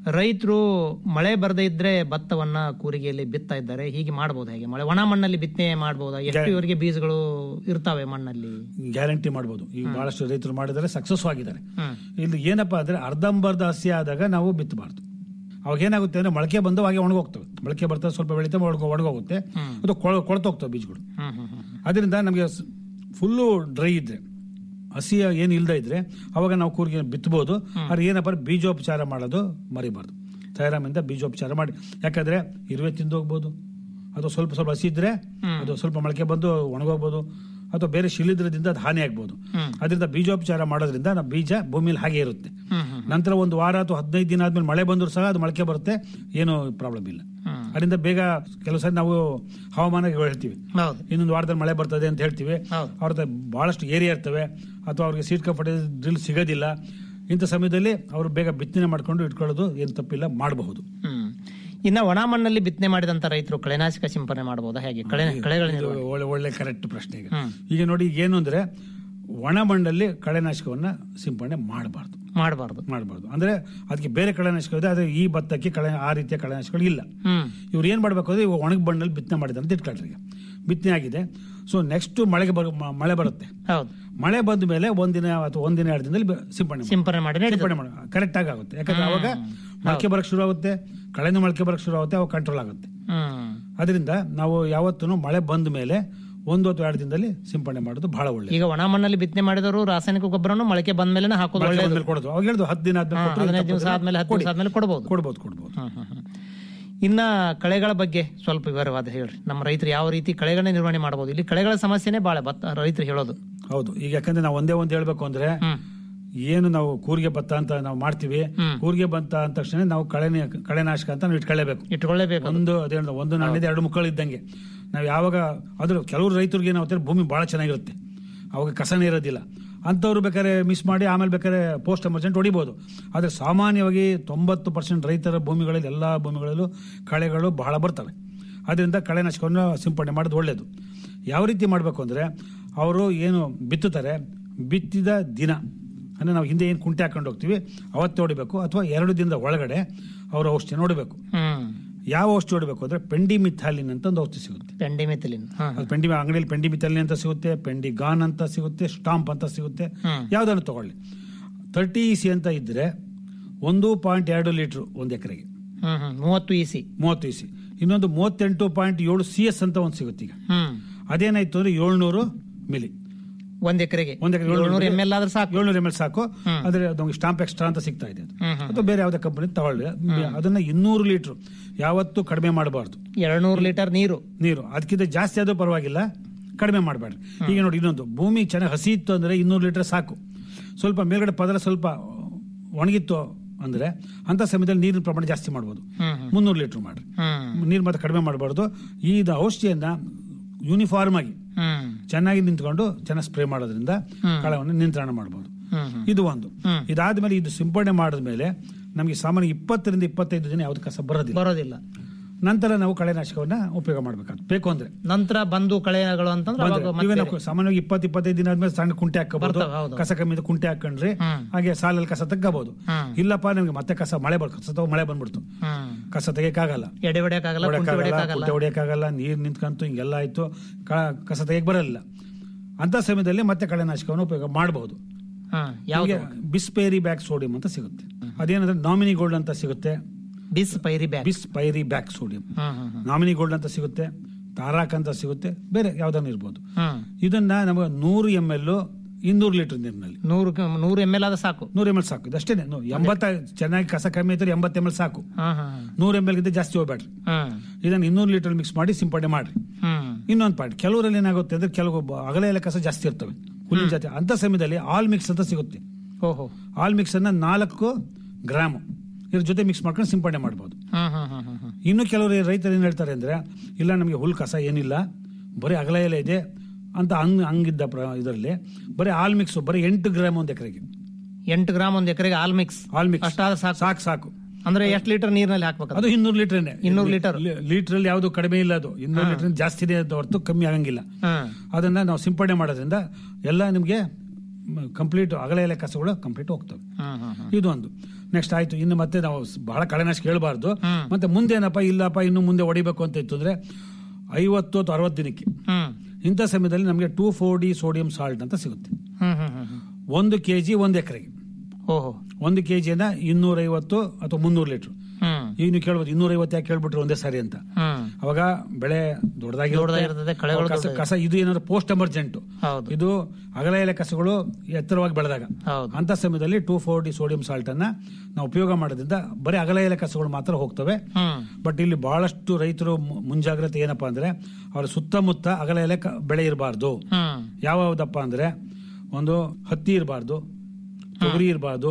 ರೈತರು ಮಳೆ ಬರದೇ ಇದ್ರೆ ಭತ್ತವನ್ನ ಕೂರಿಗೆಯಲ್ಲಿ ಬಿತ್ತಾ ಇದ್ದಾರೆ ಹೀಗೆ ಮಾಡಬಹುದು ಹೇಗೆ ಮಳೆ ಒಣ ಮಣ್ಣಲ್ಲಿ ಬಿತ್ತನೆ ಮಾಡಬಹುದಾ ಎಷ್ಟು ಇವರಿಗೆ ಬೀಜಗಳು ಇರ್ತಾವೆ ಮಣ್ಣಲ್ಲಿ ಗ್ಯಾರಂಟಿ ಮಾಡ್ಬೋದು ಈಗ ಬಹಳಷ್ಟು ರೈತರು ಮಾಡಿದರೆ ಸಕ್ಸಸ್ ಆಗಿದ್ದಾರೆ ಹ್ಮ್. ಇಲ್ಲಿ ಏನಪ್ಪಾ ಅಂದ್ರೆ ಅರ್ಧಂಬರ್ಧ ಹಸಿ ಆದಾಗ ನಾವು ಬಿತ್ತಬಾರ್ದು ಅವಾಗ ಏನಾಗುತ್ತೆ ಅಂದ್ರೆ ಮೊಳಕೆ ಬಂದು ಹಾಗೆ ಒಣಗೋಗ್ತವೆ ಮೊಳಕೆ ಬರ್ತದೆ ಸ್ವಲ್ಪ ಬೆಳೀತವೆ ಒಣಗೋ ಒಣಗೋಗುತ್ತೆ ಅದು ಕೊಳ- ಕೊಳ್ತೋಗ್ತವೆ ಬೀಜಗಳು ಹ್ಮ್ ಹ್ಮ್ ಹ್ಮ್ ಅದರಿಂದ ನಮಗೆ ಫುಲ್ಲು ಡ್ರೈ ಇದ್ರೆ ಹಸಿ ಏನು ಇಲ್ದೇ ಇದ್ರೆ ಅವಾಗ ನಾವು ಕೂರಿಗೆ ಬಿತ್ತಬಹುದು ಆದ್ರೆ ಏನಪ್ಪ ಅಂದ್ರೆ ಬೀಜೋಪಚಾರ ಮಾಡೋದು ಮರಿಬಾರ್ದು ತೈರಾಮಿಂದ ಬೀಜೋಪಚಾರ ಮಾಡಿ ಯಾಕಂದ್ರೆ ಇರುವೆ ತಿಂದು ಹೋಗ್ಬೋದು ಅಥವಾ ಸ್ವಲ್ಪ ಸ್ವಲ್ಪ ಹಸಿ ಇದ್ರೆ ಅದು ಸ್ವಲ್ಪ ಮೊಳಕೆ ಬಂದು ಒಣಗೋಗ್ಬೋದು ಅಥವಾ ಬೇರೆ ಶಿಲಿದ್ರದಿಂದ ಅದು ಹಾನಿ ಆಗ್ಬೋದು ಅದರಿಂದ ಬೀಜೋಪಚಾರ ಮಾಡೋದ್ರಿಂದ ನಮ್ಮ ಬೀಜ ಭೂಮಿಲಿ ಹಾಗೆ ಇರುತ್ತೆ ನಂತರ ಒಂದು ವಾರ ಅಥವಾ ಹದಿನೈದು ದಿನ ಆದ್ಮೇಲೆ ಮಳೆ ಬಂದರೂ ಸಹ ಅದು ಮೊಳಕೆ ಬರುತ್ತೆ ಏನು ಪ್ರಾಬ್ಲಮ್ ಇಲ್ಲ ಅದರಿಂದ ಬೇಗ ಕೆಲವು ಸರಿ ನಾವು ಹವಾಮಾನ ಹೇಳ್ತೀವಿ ಹೌದು ಇನ್ನೊಂದು ವಾರದಲ್ಲಿ ಮಳೆ ಬರ್ತದೆ ಅಂತ ಹೇಳ್ತೀವಿ ಹೌದು. ಅವ್ರ ಹತ್ರ ಬಹಳಷ್ಟು ಏರಿಯಾ ಇರ್ತವೆ ಅಥವಾ ಅವ್ರಿಗೆ ಸೀಟ್ ಕಂಫರ್ಟ್ ಡ್ರಿಲ್ ಸಿಗೋದಿಲ್ಲ ಇಂಥ ಸಮಯದಲ್ಲಿ ಅವರು ಬೇಗ ಬಿತ್ತನೆ ಮಾಡ್ಕೊಂಡು ಇಟ್ಕೊಳ್ಳೋದು ಏನು ತಪ್ಪಿಲ್ಲ ಮಾಡಬಹುದು ಹ್ಮ್ ಇನ್ನ ಒಣ ಮಣ್ಣಲ್ಲಿ ಬಿತ್ತನೆ ಮಾಡಿದಂತ ರೈತರು ಕಳೆನಾಶಕ ಸಿಂಪಡಣೆ ಮಾಡಬಹುದಾ ಹೇಗೆ ಕಳೆ ಕಳೆಗಳ ಇದು ನಿರ್ವಹಣೆ ಒಳ್ಳೆ ಒಳ್ಳೆ ಕರೆಕ್ಟ್ ಪ್ರಶ್ನೆ ಈಗ ಹ್ಮ್. ಈಗ ನೋಡಿ ಈಗ ಏನು ಅಂದ್ರೆ ಒಣ ಮಣ್ಣಲ್ಲಿ ಕಳೆನಾಶಕವನ್ನ ಸಿಂಪಡಣೆ ಮಾಡಬಾರ್ದು ಮಾಡಬಾರ್ದು ಮಾಡಬಾರ್ದು ಅಂದ್ರೆ ಅದಕ್ಕೆ ಬೇರೆ ಕಳೆನಾಶಕ ಇದೆ ಆದ್ರೆ ಈ ಭತ್ತಕ್ಕೆ ಕಳೆ ಆ ರೀತಿಯ ಕಳೆನಾಶಕಗಳು ಇಲ್ಲ ಹ್ಮ್ ಇವ್ರು ಏನ್ ಮಾಡ್ಬೇಕು ಅಂದ್ರೆ ಇವಾಗ ಒಣಗ ಬಣ್ಣಲ್ಲಿ ಬಿತ್ತನೆ ಮಾಡಿದ್ದಾರೆ ಅಂತ ಇಟ್ಕೊಳ್ರಿ ಈಗ ಬಿತ್ತನೆ ಆಗಿದೆ ಸೊ ನೆಕ್ಸ್ಟ್ ಮಳೆಗೆ ಬರ ಮ- ಮಳೆ ಬರುತ್ತೆ ಹೌದು ಮಳೆ ಬಂದ ಮೇಲೆ ಒಂದಿನ ಅಥವಾ ಒಂದಿನ ಎರಡು ದಿನದಲ್ಲಿ ಬೆ- ಸಿಂಪಡಣೆ ಮಾಡಿ. ಸಿಂಪಡಣೆ ಮಾಡಿ ನಡೀತದೆ. ಸಿಂಪಡಣೆ ಮಾಡಿ ಕರೆಕ್ಟ್ ಆಗಿ ಆಗುತ್ತೆ ಯಾಕಂದ್ರೆ ಅವಾಗ ಮೊಳಕೆ ಬರಕ್ ಶುರು ಆಗುತ್ತೆ ಕಳೆನೂ ಮೊಳಕೆ ಬರಕ್ ಶುರು ಆಗುತ್ತೆ ಅವಾಗ ಕಂಟ್ರೋಲ್ ಆಗುತ್ತೆ ಹ್ಮ್ ಅದರಿಂದ ನಾವು ಯಾವತ್ತೂ ಮಳೆ ಬಂದ ಮೇಲೆ ಒಂದು ಅಥವಾ ಎರಡು ದಿನದಲ್ಲಿ ಸಿಂಪಡಣೆ ಮಾಡೋದು ಬಹಳ ಒಳ್ಳೆ ಈಗ ಒಣ ಮಣ್ಣಲ್ಲಿ ಬಿತ್ತನೆ ಮಾಡಿದವರು ರಾಸಾಯನಿಕ ಗೊಬ್ಬರನು ಮೊಳಕೆ ಬಂದ ಮೇಲೆ ಹಾಕೋದು ಒಳ್ಳೆಯದು ಕೊಡೋದು ಅವಾಗ ಹೇಳಿದ್ರು ಹತ್ತು ದಿನ ಆದ್ಮೇಲೆ ಹಾ, ಕೊಟ್ರೆ ಹದಿನೈದು ದಿವಸ ತಪ್ಪದ್ರೆ ಆದ್ಮೇಲೆ ಹತ್ತು ಕೊಡಿ. ದಿವಸ ಆದ್ಮೇಲೆ ಕೊಡಬಹುದು ಕೊಡ್ಬೋದು ಕೊಡ್ಬೋದು ಇನ್ನ ಕಳೆಗಳ ಬಗ್ಗೆ ಸ್ವಲ್ಪ ವಿವರವಾದ ಹೇಳ್ರಿ ನಮ್ಮ ರೈತರು ಯಾವ ರೀತಿ ಕಳೆಗಳನ್ನ ನಿರ್ವಹಣೆ ಮಾಡಬಹುದು ಇಲ್ಲಿ ಕಳೆಗಳ ಸಮಸ್ಯೆನೇ ಬಹಳ ಭತ್ತ ರೈತರು ಹೇಳೋದು ಹೌದು ಈಗ ಯಾಕಂದ್ರೆ ನಾವು ಒಂದೇ ಒಂದು ಹೇಳ್ಬೇಕು ಅಂದ್ರೆ ಏನು ನಾವು ಕೂರಿಗೆ ಭತ್ತ ಅಂತ ನಾವು ಮಾಡ್ತೀವಿ ಕೂರಿಗೆ ಭತ್ತ ಅಂದ ತಕ್ಷಣ ನಾವು ಕಳೆ ಕಳೆನಾಶಕ ಅಂತ ನಾವು ಇಟ್ಕೊಳ್ಳೇಬೇಕು ಇಟ್ಕೊಳ್ಳೇಬೇಕು ಒಂದು ಅದೇ ಹೇಳ್ದೆ, ಒಂದು ನಾಣ್ಯದ ಎರಡು ಮುಕ್ಕಳು ಇದ್ದಂಗೆ ನಾವು ಯಾವಾಗ ಅದ್ರ ಕೆಲವರು ರೈತರಿಗೆ ಏನಾಗುತ್ತೆ ಭೂಮಿ ಬಹಳ ಚೆನ್ನಾಗಿರುತ್ತೆ ಅವಾಗ ಕಸನೇ ಇರೋದಿಲ್ಲ ಅಂಥವ್ರು ಬೇಕಾದ್ರೆ ಮಿಸ್ ಮಾಡಿ ಆಮೇಲೆ ಬೇಕಾದ್ರೆ ಪೋಸ್ಟ್ ಎಮರ್ಜೆಂಟ್ ಹೊಡಿಬೋದು ಆದರೆ ಸಾಮಾನ್ಯವಾಗಿ ತೊಂಬತ್ತು ಪರ್ಸೆಂಟ್ ರೈತರ ಭೂಮಿಗಳಲ್ಲಿ ಎಲ್ಲ ಭೂಮಿಗಳಲ್ಲೂ ಕಳೆಗಳು ಬಹಳ ಬರ್ತವೆ ಅದರಿಂದ ಕಳೆನಾಶಕವನ್ನು ಸಿಂಪಡಣೆ ಮಾಡೋದು ಒಳ್ಳೆಯದು ಯಾವ ರೀತಿ ಮಾಡಬೇಕು ಅಂದರೆ ಅವರು ಏನು ಬಿತ್ತುತ್ತಾರೆ ಬಿತ್ತಿದ ದಿನ ಅಂದರೆ ನಾವು ಹಿಂದೆ ಏನು ಕುಂಟೆ ಹಾಕೊಂಡು ಹೋಗ್ತೀವಿ ಅವತ್ತೇ ಹೊಡಿಬೇಕು ಅಥವಾ ಎರಡು ದಿನದ ಒಳಗಡೆ ಅವರು ಔಷಧಿ ನೋಡಬೇಕು ಹ್ಮ್ ಯಾವ ಔಷಧಿ ಹೊಡಬೇಕು ಅಂದ್ರೆ ಪೆಂಡಿ ಮಿಥಾಲಿನ್ ಅಂತ ಒಂದು ಔಷಧಿ ಸಿಗುತ್ತೆ ಪೆಂಡಿಮೆಥಿಲಿನ್ ಹಾ ಅದು ಪೆಂಡಿ ಅಂಗಡಿಯಲ್ಲಿ ಪೆಂಡಿ ಮಿಥಾಲಿನ್ ಅಂತ ಸಿಗುತ್ತೆ ಪೆಂಡಿ ಗಾನ್ ಅಂತ ಸಿಗುತ್ತೆ ಸ್ಟಾಂಪ್ ಅಂತ ಸಿಗುತ್ತೆ ಹ್ಮ್. ಯಾವ್ದಾದ್ರು ತಗೊಳ್ಳಿ ತರ್ಟಿ ಸಿ ಅಂತ ಇದ್ರೆ ಒಂದು ಪಾಯಿಂಟ್ ಎರಡು ಲೀಟರ್ ಒಂದು ಎಕರೆಗೆ ಹ್ಮ್ ಹ್ಮ್ ಮೂವತ್ತು ಇಸಿ ಮೂವತ್ತು ಇಸಿ ಇನ್ನೊಂದು ಮೂವತ್ತೆಂಟು ಪಾಯಿಂಟ್ ಏಳು ಸಿ ಎಸ್ ಅಂತ ಒಂದು ಸಿಗುತ್ತೆ ಈಗ ಹ್ಮ್ ಅದೇನಾಯ್ತು ಅಂದ್ರೆ ಏಳ್ನೂರು ಮಿಲಿ ಒಂದ್ ಎಕರೆಗೆ ಒಂದ್ ಎಕರೆ ಏಳ್ನೂರು ಎಮ್ ಎಲ್ ಆದ್ರೆ ಸಾಕು ಏಳ್ನೂರು ಎಮ್ ಎಲ್ ಸಾಕು ಆದ್ರೆ ಅದೊಂದು ಸ್ಟಾಂಪ್ ಎಕ್ಸ್ಟ್ರಾ ಅಂತ ಸಿಗ್ತಾ ಇದೆ ಅದು. ಹ್ಮ್ ಹ್ಮ್ ಅಥವಾ ಬೇರೆ ಯಾವುದೇ ಕಂಪನಿ ತಗೊಳ್ಳಿ ಅದನ್ನ ಇನ್ನೂರು ಲೀಟರ್ ಯಾವತ್ತೂ ಕಡಿಮೆ ಮಾಡಬಾರ್ದು ಎರಡ್ನೂರು ಲೀಟರ್ ನೀರು ನೀರು ಅದಕ್ಕಿಂತ ಜಾಸ್ತಿ ಆದ್ರೂ ಪರವಾಗಿಲ್ಲ ಕಡಿಮೆ ಮಾಡಬೇಡ್ರಿ ಈಗ ನೋಡಿ ಇನ್ನೊಂದು ಭೂಮಿ ಚೆನ್ನಾಗಿ ಹಸಿ ಇತ್ತು ಅಂದ್ರೆ ಇನ್ನೂರು ಲೀಟರ್ ಸಾಕು ಸ್ವಲ್ಪ ಮೇಲ್ಗಡೆ ಪದರ ಸ್ವಲ್ಪ ಒಣಗಿತ್ತು ಅಂದ್ರೆ ಅಂತ ಸಮಯದಲ್ಲಿ ನೀರಿನ ಪ್ರಮಾಣ ಜಾಸ್ತಿ ಮಾಡ್ಬೋದು ಹ್ಮ್ ಹ್ಮ್. ಮುನ್ನೂರು ಲೀಟರ್ ಮಾಡ್ರಿ ಹ್ಮ್ ನೀರು ಮತ್ತೆ ಕಡಿಮೆ ಮಾಡಬಾರ್ದು ಈ ಔಷಧಿಯನ್ನ ಯೂನಿಫಾರ್ಮ್ ಆಗಿ ಹ್ಮ್ ಚೆನ್ನಾಗಿ ನಿಂತ್ಕೊಂಡು ಚೆನ್ನಾಗಿ ಸ್ಪ್ರೇ ಮಾಡೋದ್ರಿಂದ ಹ್ಮ್. ಕಳವನ್ನು ನಿಯಂತ್ರಣ ಮಾಡಬಹುದು ಹ್ಮ್ ಹ್ಮ್. ಇದು ಒಂದು ಹ್ಮ್. ಇದಾದ್ಮೇಲೆ ಇದು ಸಿಂಪಡಣೆ ಮಾಡಿದ್ಮೇಲೆ ನಮಗೆ ಸಾಮಾನ್ಯ ಇಪ್ಪತ್ತರಿಂದ ಇಪ್ಪತ್ತೈದು ದಿನ ಯಾವ್ದು ಕಸ ಬರೋದಿಲ್ಲ ಬರೋದಿಲ್ಲ ನಂತರ ನಾವು ಕಳೆನಾಶಕವನ್ನ ಉಪಯೋಗ ಮಾಡ್ಬೇಕಾಗ್ತದೆ ಬೇಕು ಅಂದ್ರೆ ನಂತರ ಬಂದು ಕಳೆಗಳು ಅಂತಂದ್ರೆ ಬಂದ್ರೆ ಅವಾಗ ಇವಾಗ ಮತ್ತೆ ನಾವು ಸಾಮಾನ್ಯವಾಗಿ ಇಪ್ಪತ್ತು ಇಪ್ಪತ್ತೈದು ದಿನ ಆದ್ಮೇಲೆ ಸಣ್ಣ ಕುಂಟೆ ಹಾಕಬಹುದು ಬರ್ತವೆ, ಹೌದು. ಕಸ ಕಮ್ಮಿ ಇದ್ರೆ ಕುಂಟೆ ಹಾಕೊಂಡ್ರಿ ಹ್ಮ್. ಹಾಗೆ ಸಾಲಲ್ಲಿ ಕಸ ತೆಗ್ಗಬಹುದು ಹ್ಮ್. ಇಲ್ಲಪ್ಪ ನಮಗೆ ಮತ್ತೆ ಕಸ ಮಳೆ ಬರ್ ಕಸ ತಗೋ ಮಳೆ ಬಂದ್ಬಿಡ್ತು ಹ್ಮ್ ಕಸ ತೆಗಿಯಕ್ಕಾಗಲ್ಲ ಎಡೆ ಹೊಡೆಯಕ್ಕಾಗಲ್ಲ ಕುಂಟೆ ಹೊಡೆಯಕ್ಕಾಗಲ್ಲ, ಹೊಡೆಯಕ್ಕಾಗಲ್ಲ ಕುಂಟೆ ಹೊಡೆಯಕ್ಕಾಗಲ್ಲ ನೀರ್ ನಿಂತ್ಕಂತು ಹಿಂಗೆಲ್ಲ ಆಯ್ತು ಕ- ಕಸ ತೆಗಿಯಕ್ ಬರಲ್ಲ ಅಂತ ಸಮಯದಲ್ಲಿ ಮತ್ತೆ ಕಳೆನಾಶಕವನ್ನು ಉಪಯೋಗ ಮಾಡಬಹುದು ಹಾ ಯಾವ್ದು ಬಿಸ್ಪೇರಿ ಬ್ಯಾಕ್ ಸೋಡಿಯಂ ಅಂತ ಸಿಗುತ್ತೆ ಅದೇನಂದ್ರೆ ನಾಮಿನಿ ಗೋಲ್ಡ್ ಅಂತ ಸಿಗುತ್ತೆ ಬಿಸ್ bispyribac bispyribac sodium ಹ್ಮ್ ಹ್ಮ್ ಹ್ಮ್. ನಾಮಿನಿ ಗೋಲ್ಡ್ ಅಂತ ಸಿಗುತ್ತೆ ತಾರಾಕ್ ಅಂತ ಸಿಗುತ್ತೆ ಬೇರೆ ಯಾವ್ದಾನ ಇರ್ಬೋದು ಹ್ಮ್ ಇದನ್ನ ನಮಗೆ ನೂರು ಎಮ್ ಎಲ್ ಇನ್ನೂರು ಲೀಟರ್ ನೀರಿನಲ್ಲಿ ನೂರು ನೂರು ಎಮ್ ಎಲ್ ಆದ ಸಾಕು ನೂರು ಎಮ್ ಎಲ್ ಸಾಕು ಇದಷ್ಟೇ ಎಂಬತ್ತ ಚೆನ್ನಾಗಿ ಕಸ ಕಮ್ಮಿ ಐತಾರೆ ಎಂಬತ್ತು ಎಮ್ ಎಲ್ ಸಾಕು ಹಾ ಹಾ ನೂರು ಎಮ್ ಎಲ್ ಗಿಂತ ಜಾಸ್ತಿ ಹೋಗ್ಬೇಡ್ರಿ ಹ್ಮ್ ಇದನ್ನ ಇನ್ನೂರು ಲೀಟರ್ ಮಿಕ್ಸ್ ಮಾಡಿ ಸಿಂಪಡಣೆ ಮಾಡ್ರಿ ಹ್ಮ್ ಇನ್ನೊಂದು ಪಾಯಿಂಟ್ ಕೆಲವರಲ್ಲಿ ಏನಾಗುತ್ತೆ ಅಂದ್ರೆ ಕೆಲವು ಬ- ಅಗಲ ಎಲೆ ಕಸ ಜಾಸ್ತಿ ಇರ್ತವೆ ಹುಲ್ಲಿನ ಜಾತಿ ಅಂತ ಸಮಯದಲ್ಲಿ ಆಲ್ ಮಿಕ್ಸ್ ಅಂತ ಸಿಗುತ್ತೆ ಓಹೋ ಆಲ್ ಮಿಕ್ಸ್ ಅನ್ನ ನಾಲ್ಕು ಗ್ರಾಮು ಇದ್ರ ಜೊತೆ ಮಿಕ್ಸ್ ಮಾಡ್ಕೊಂಡು ಸಿಂಪಡಣೆ ಮಾಡ್ಬೋದು ಹ್ಮ್ ಹ್ಮ್ ಹ್ಮ್ ಹ್ಮ್ ಹ್ಮ್ ಇನ್ನು ಕೆಲವರು ರೈತರು ಏನ್ ಹೇಳ್ತಾರೆ ಅಂದ್ರೆ ಇಲ್ಲ ನಮಗೆ ಹುಲ್ ಕಸ ಏನಿಲ್ಲ ಬರೀ ಅಗಲ ಎಲೆ ಇದೆ ಅಂತ ಹಂಗ್ ಹಂಗಿದ್ದ ಇದರಲ್ಲಿ ಬರೀ ಆಲ್ ಮಿಕ್ಸ್ ಬರೀ ಎಂಟು ಗ್ರಾಮ್ ಒಂದು ಎಕರೆಗೆ ಎಂಟು ಗ್ರಾಮ್ ಒಂದ್ ಎಕರೆಗೆ ಆಲ್ ಮಿಕ್ಸ್ ಆಲ್ ಮಿಕ್ಸ್ ಅಷ್ಟಾದ್ರೆ ಸಾಕು ಸಾಕು ಸಾಕು ಅಂದ್ರೆ ಎಷ್ಟು ಲೀಟರ್ ನೀರಿನಲ್ಲಿ ಹಾಕ್ಬೇಕು ಅದು ಇನ್ನೂರು ಲೀಟರ್ ಇನ್ನೂರು ಲೀಟರ್ ಲೀಟರ್ ಅಲ್ಲಿ ಯಾವುದು ಕಡಿಮೆ ಇಲ್ಲ ಅದು ಇನ್ನೂರು ಲೀಟರ್ ಜಾಸ್ತಿನೇ ಹೊರತು ಕಮ್ಮಿ ಆಗಂಗಿಲ್ಲ ಹ್ಮ್ ಅದನ್ನ ನಾವು ಸಿಂಪಡಣೆ ಮಾಡೋದ್ರಿಂದ ಎಲ್ಲ ನಿಮಗೆ ಕಂಪ್ಲೀಟ್ ಅಗಲ ಎಲೆ ಕಸಗಳು ಕಂಪ್ಲೀಟ್ ಹೋಗ್ತವೆ ಹ್ಮ್ ಹ್ಮ್ ಹ್ಮ್ ಇದು ಒಂದು ನೆಕ್ಸ್ಟ್ ಆಯ್ತು ಇನ್ನು ಮತ್ತೆ ನಾವು ಸ್- ಬಹಳ ಕಳೆನಾಶಕ ಹೇಳ್ಬಾರ್ದು ಮತ್ತೆ ಮುಂದೇನಪ್ಪ ಇಲ್ಲಪ್ಪ ಇನ್ನು ಮುಂದೆ ಹೊಡಿಬೇಕು ಅಂತ ಇತ್ತು ಅಂದ್ರೆ ಐವತ್ತು ಅಥವಾ ಅರವತ್ತು ದಿನಕ್ಕೆ ಹ್ಮ್ ಇಂಥ ಸಮಯದಲ್ಲಿ ನಮಗೆ two four D sodium salt ಅಂತ ಸಿಗುತ್ತೆ ಹ್ಮ್ ಹ್ಮ್ ಹ್ಮ್ ಹ್ಮ್ ಒಂದು ಕೆ ಜಿ ಒಂದು ಎಕರೆಗೆ ಓಹೋ ಒಂದು ಕೆ ಜಿನ ಇನ್ನೂರೈವತ್ತು ಅಥವಾ ಮುನ್ನೂರು ಲೀಟ್ರ್ ಹ್ಮ್ ಈಗ ನೀವು ಕೇಳ್ಬೋದು ಇನ್ನೂರೈವತ್ತು ಯಾಕೆ ಕೇಳ್ಬಿಟ್ರು ಒಂದೇ ಸಾರಿ ಅಂತ ಹ್ಮ್ ಅವಾಗ ಬೆಳೆ ದೊಡ್ಡದಾಗಿ ದೊಡ್ಡದಾಗಿರ್ತದೆ, ಕಳೆಗಳು ಕಸ ದೊಡ್ಡದಾಗಿ- ಕಸ ಇದು ಏನಾದ್ರು ಪೋಸ್ಟ್ ಎಮರ್ಜೆಂಟ್ ಹೌದು ಇದು ಅಗಲ ಎಲೆ ಕಸಗಳು ಎತ್ತರವಾಗಿ ಬೆಳೆದಾಗ ಹೌದು ಅಂತ ಸಮಯದಲ್ಲಿ two four D sodium salt ಅನ್ನ ನಾವು ಉಪಯೋಗ ಮಾಡೋದ್ರಿಂದ ಬರೀ ಅಗಲ ಎಲೆ ಕಸಗಳು ಮಾತ್ರ ಹೋಗ್ತವೆ ಹ್ಮ್ ಬಟ್ ಇಲ್ಲಿ ಬಹಳಷ್ಟು ರೈತರು ಮು- ಮುಂಜಾಗ್ರತೆ ಏನಪ್ಪಾ ಅಂದ್ರೆ ಅವರ ಸುತ್ತಮುತ್ತ ಅಗಲ ಎಲೆ ಕ- ಬೆಳೆ ಇರಬಾರ್ದು ಹ್ಮ್ ಯಾವ್ದಪ್ಪ ಅಂದ್ರೆ ಒಂದು ಹತ್ತಿ ಇರಬಾರ್ದು ತೊಗರಿ ಇರಬಾರ್ದು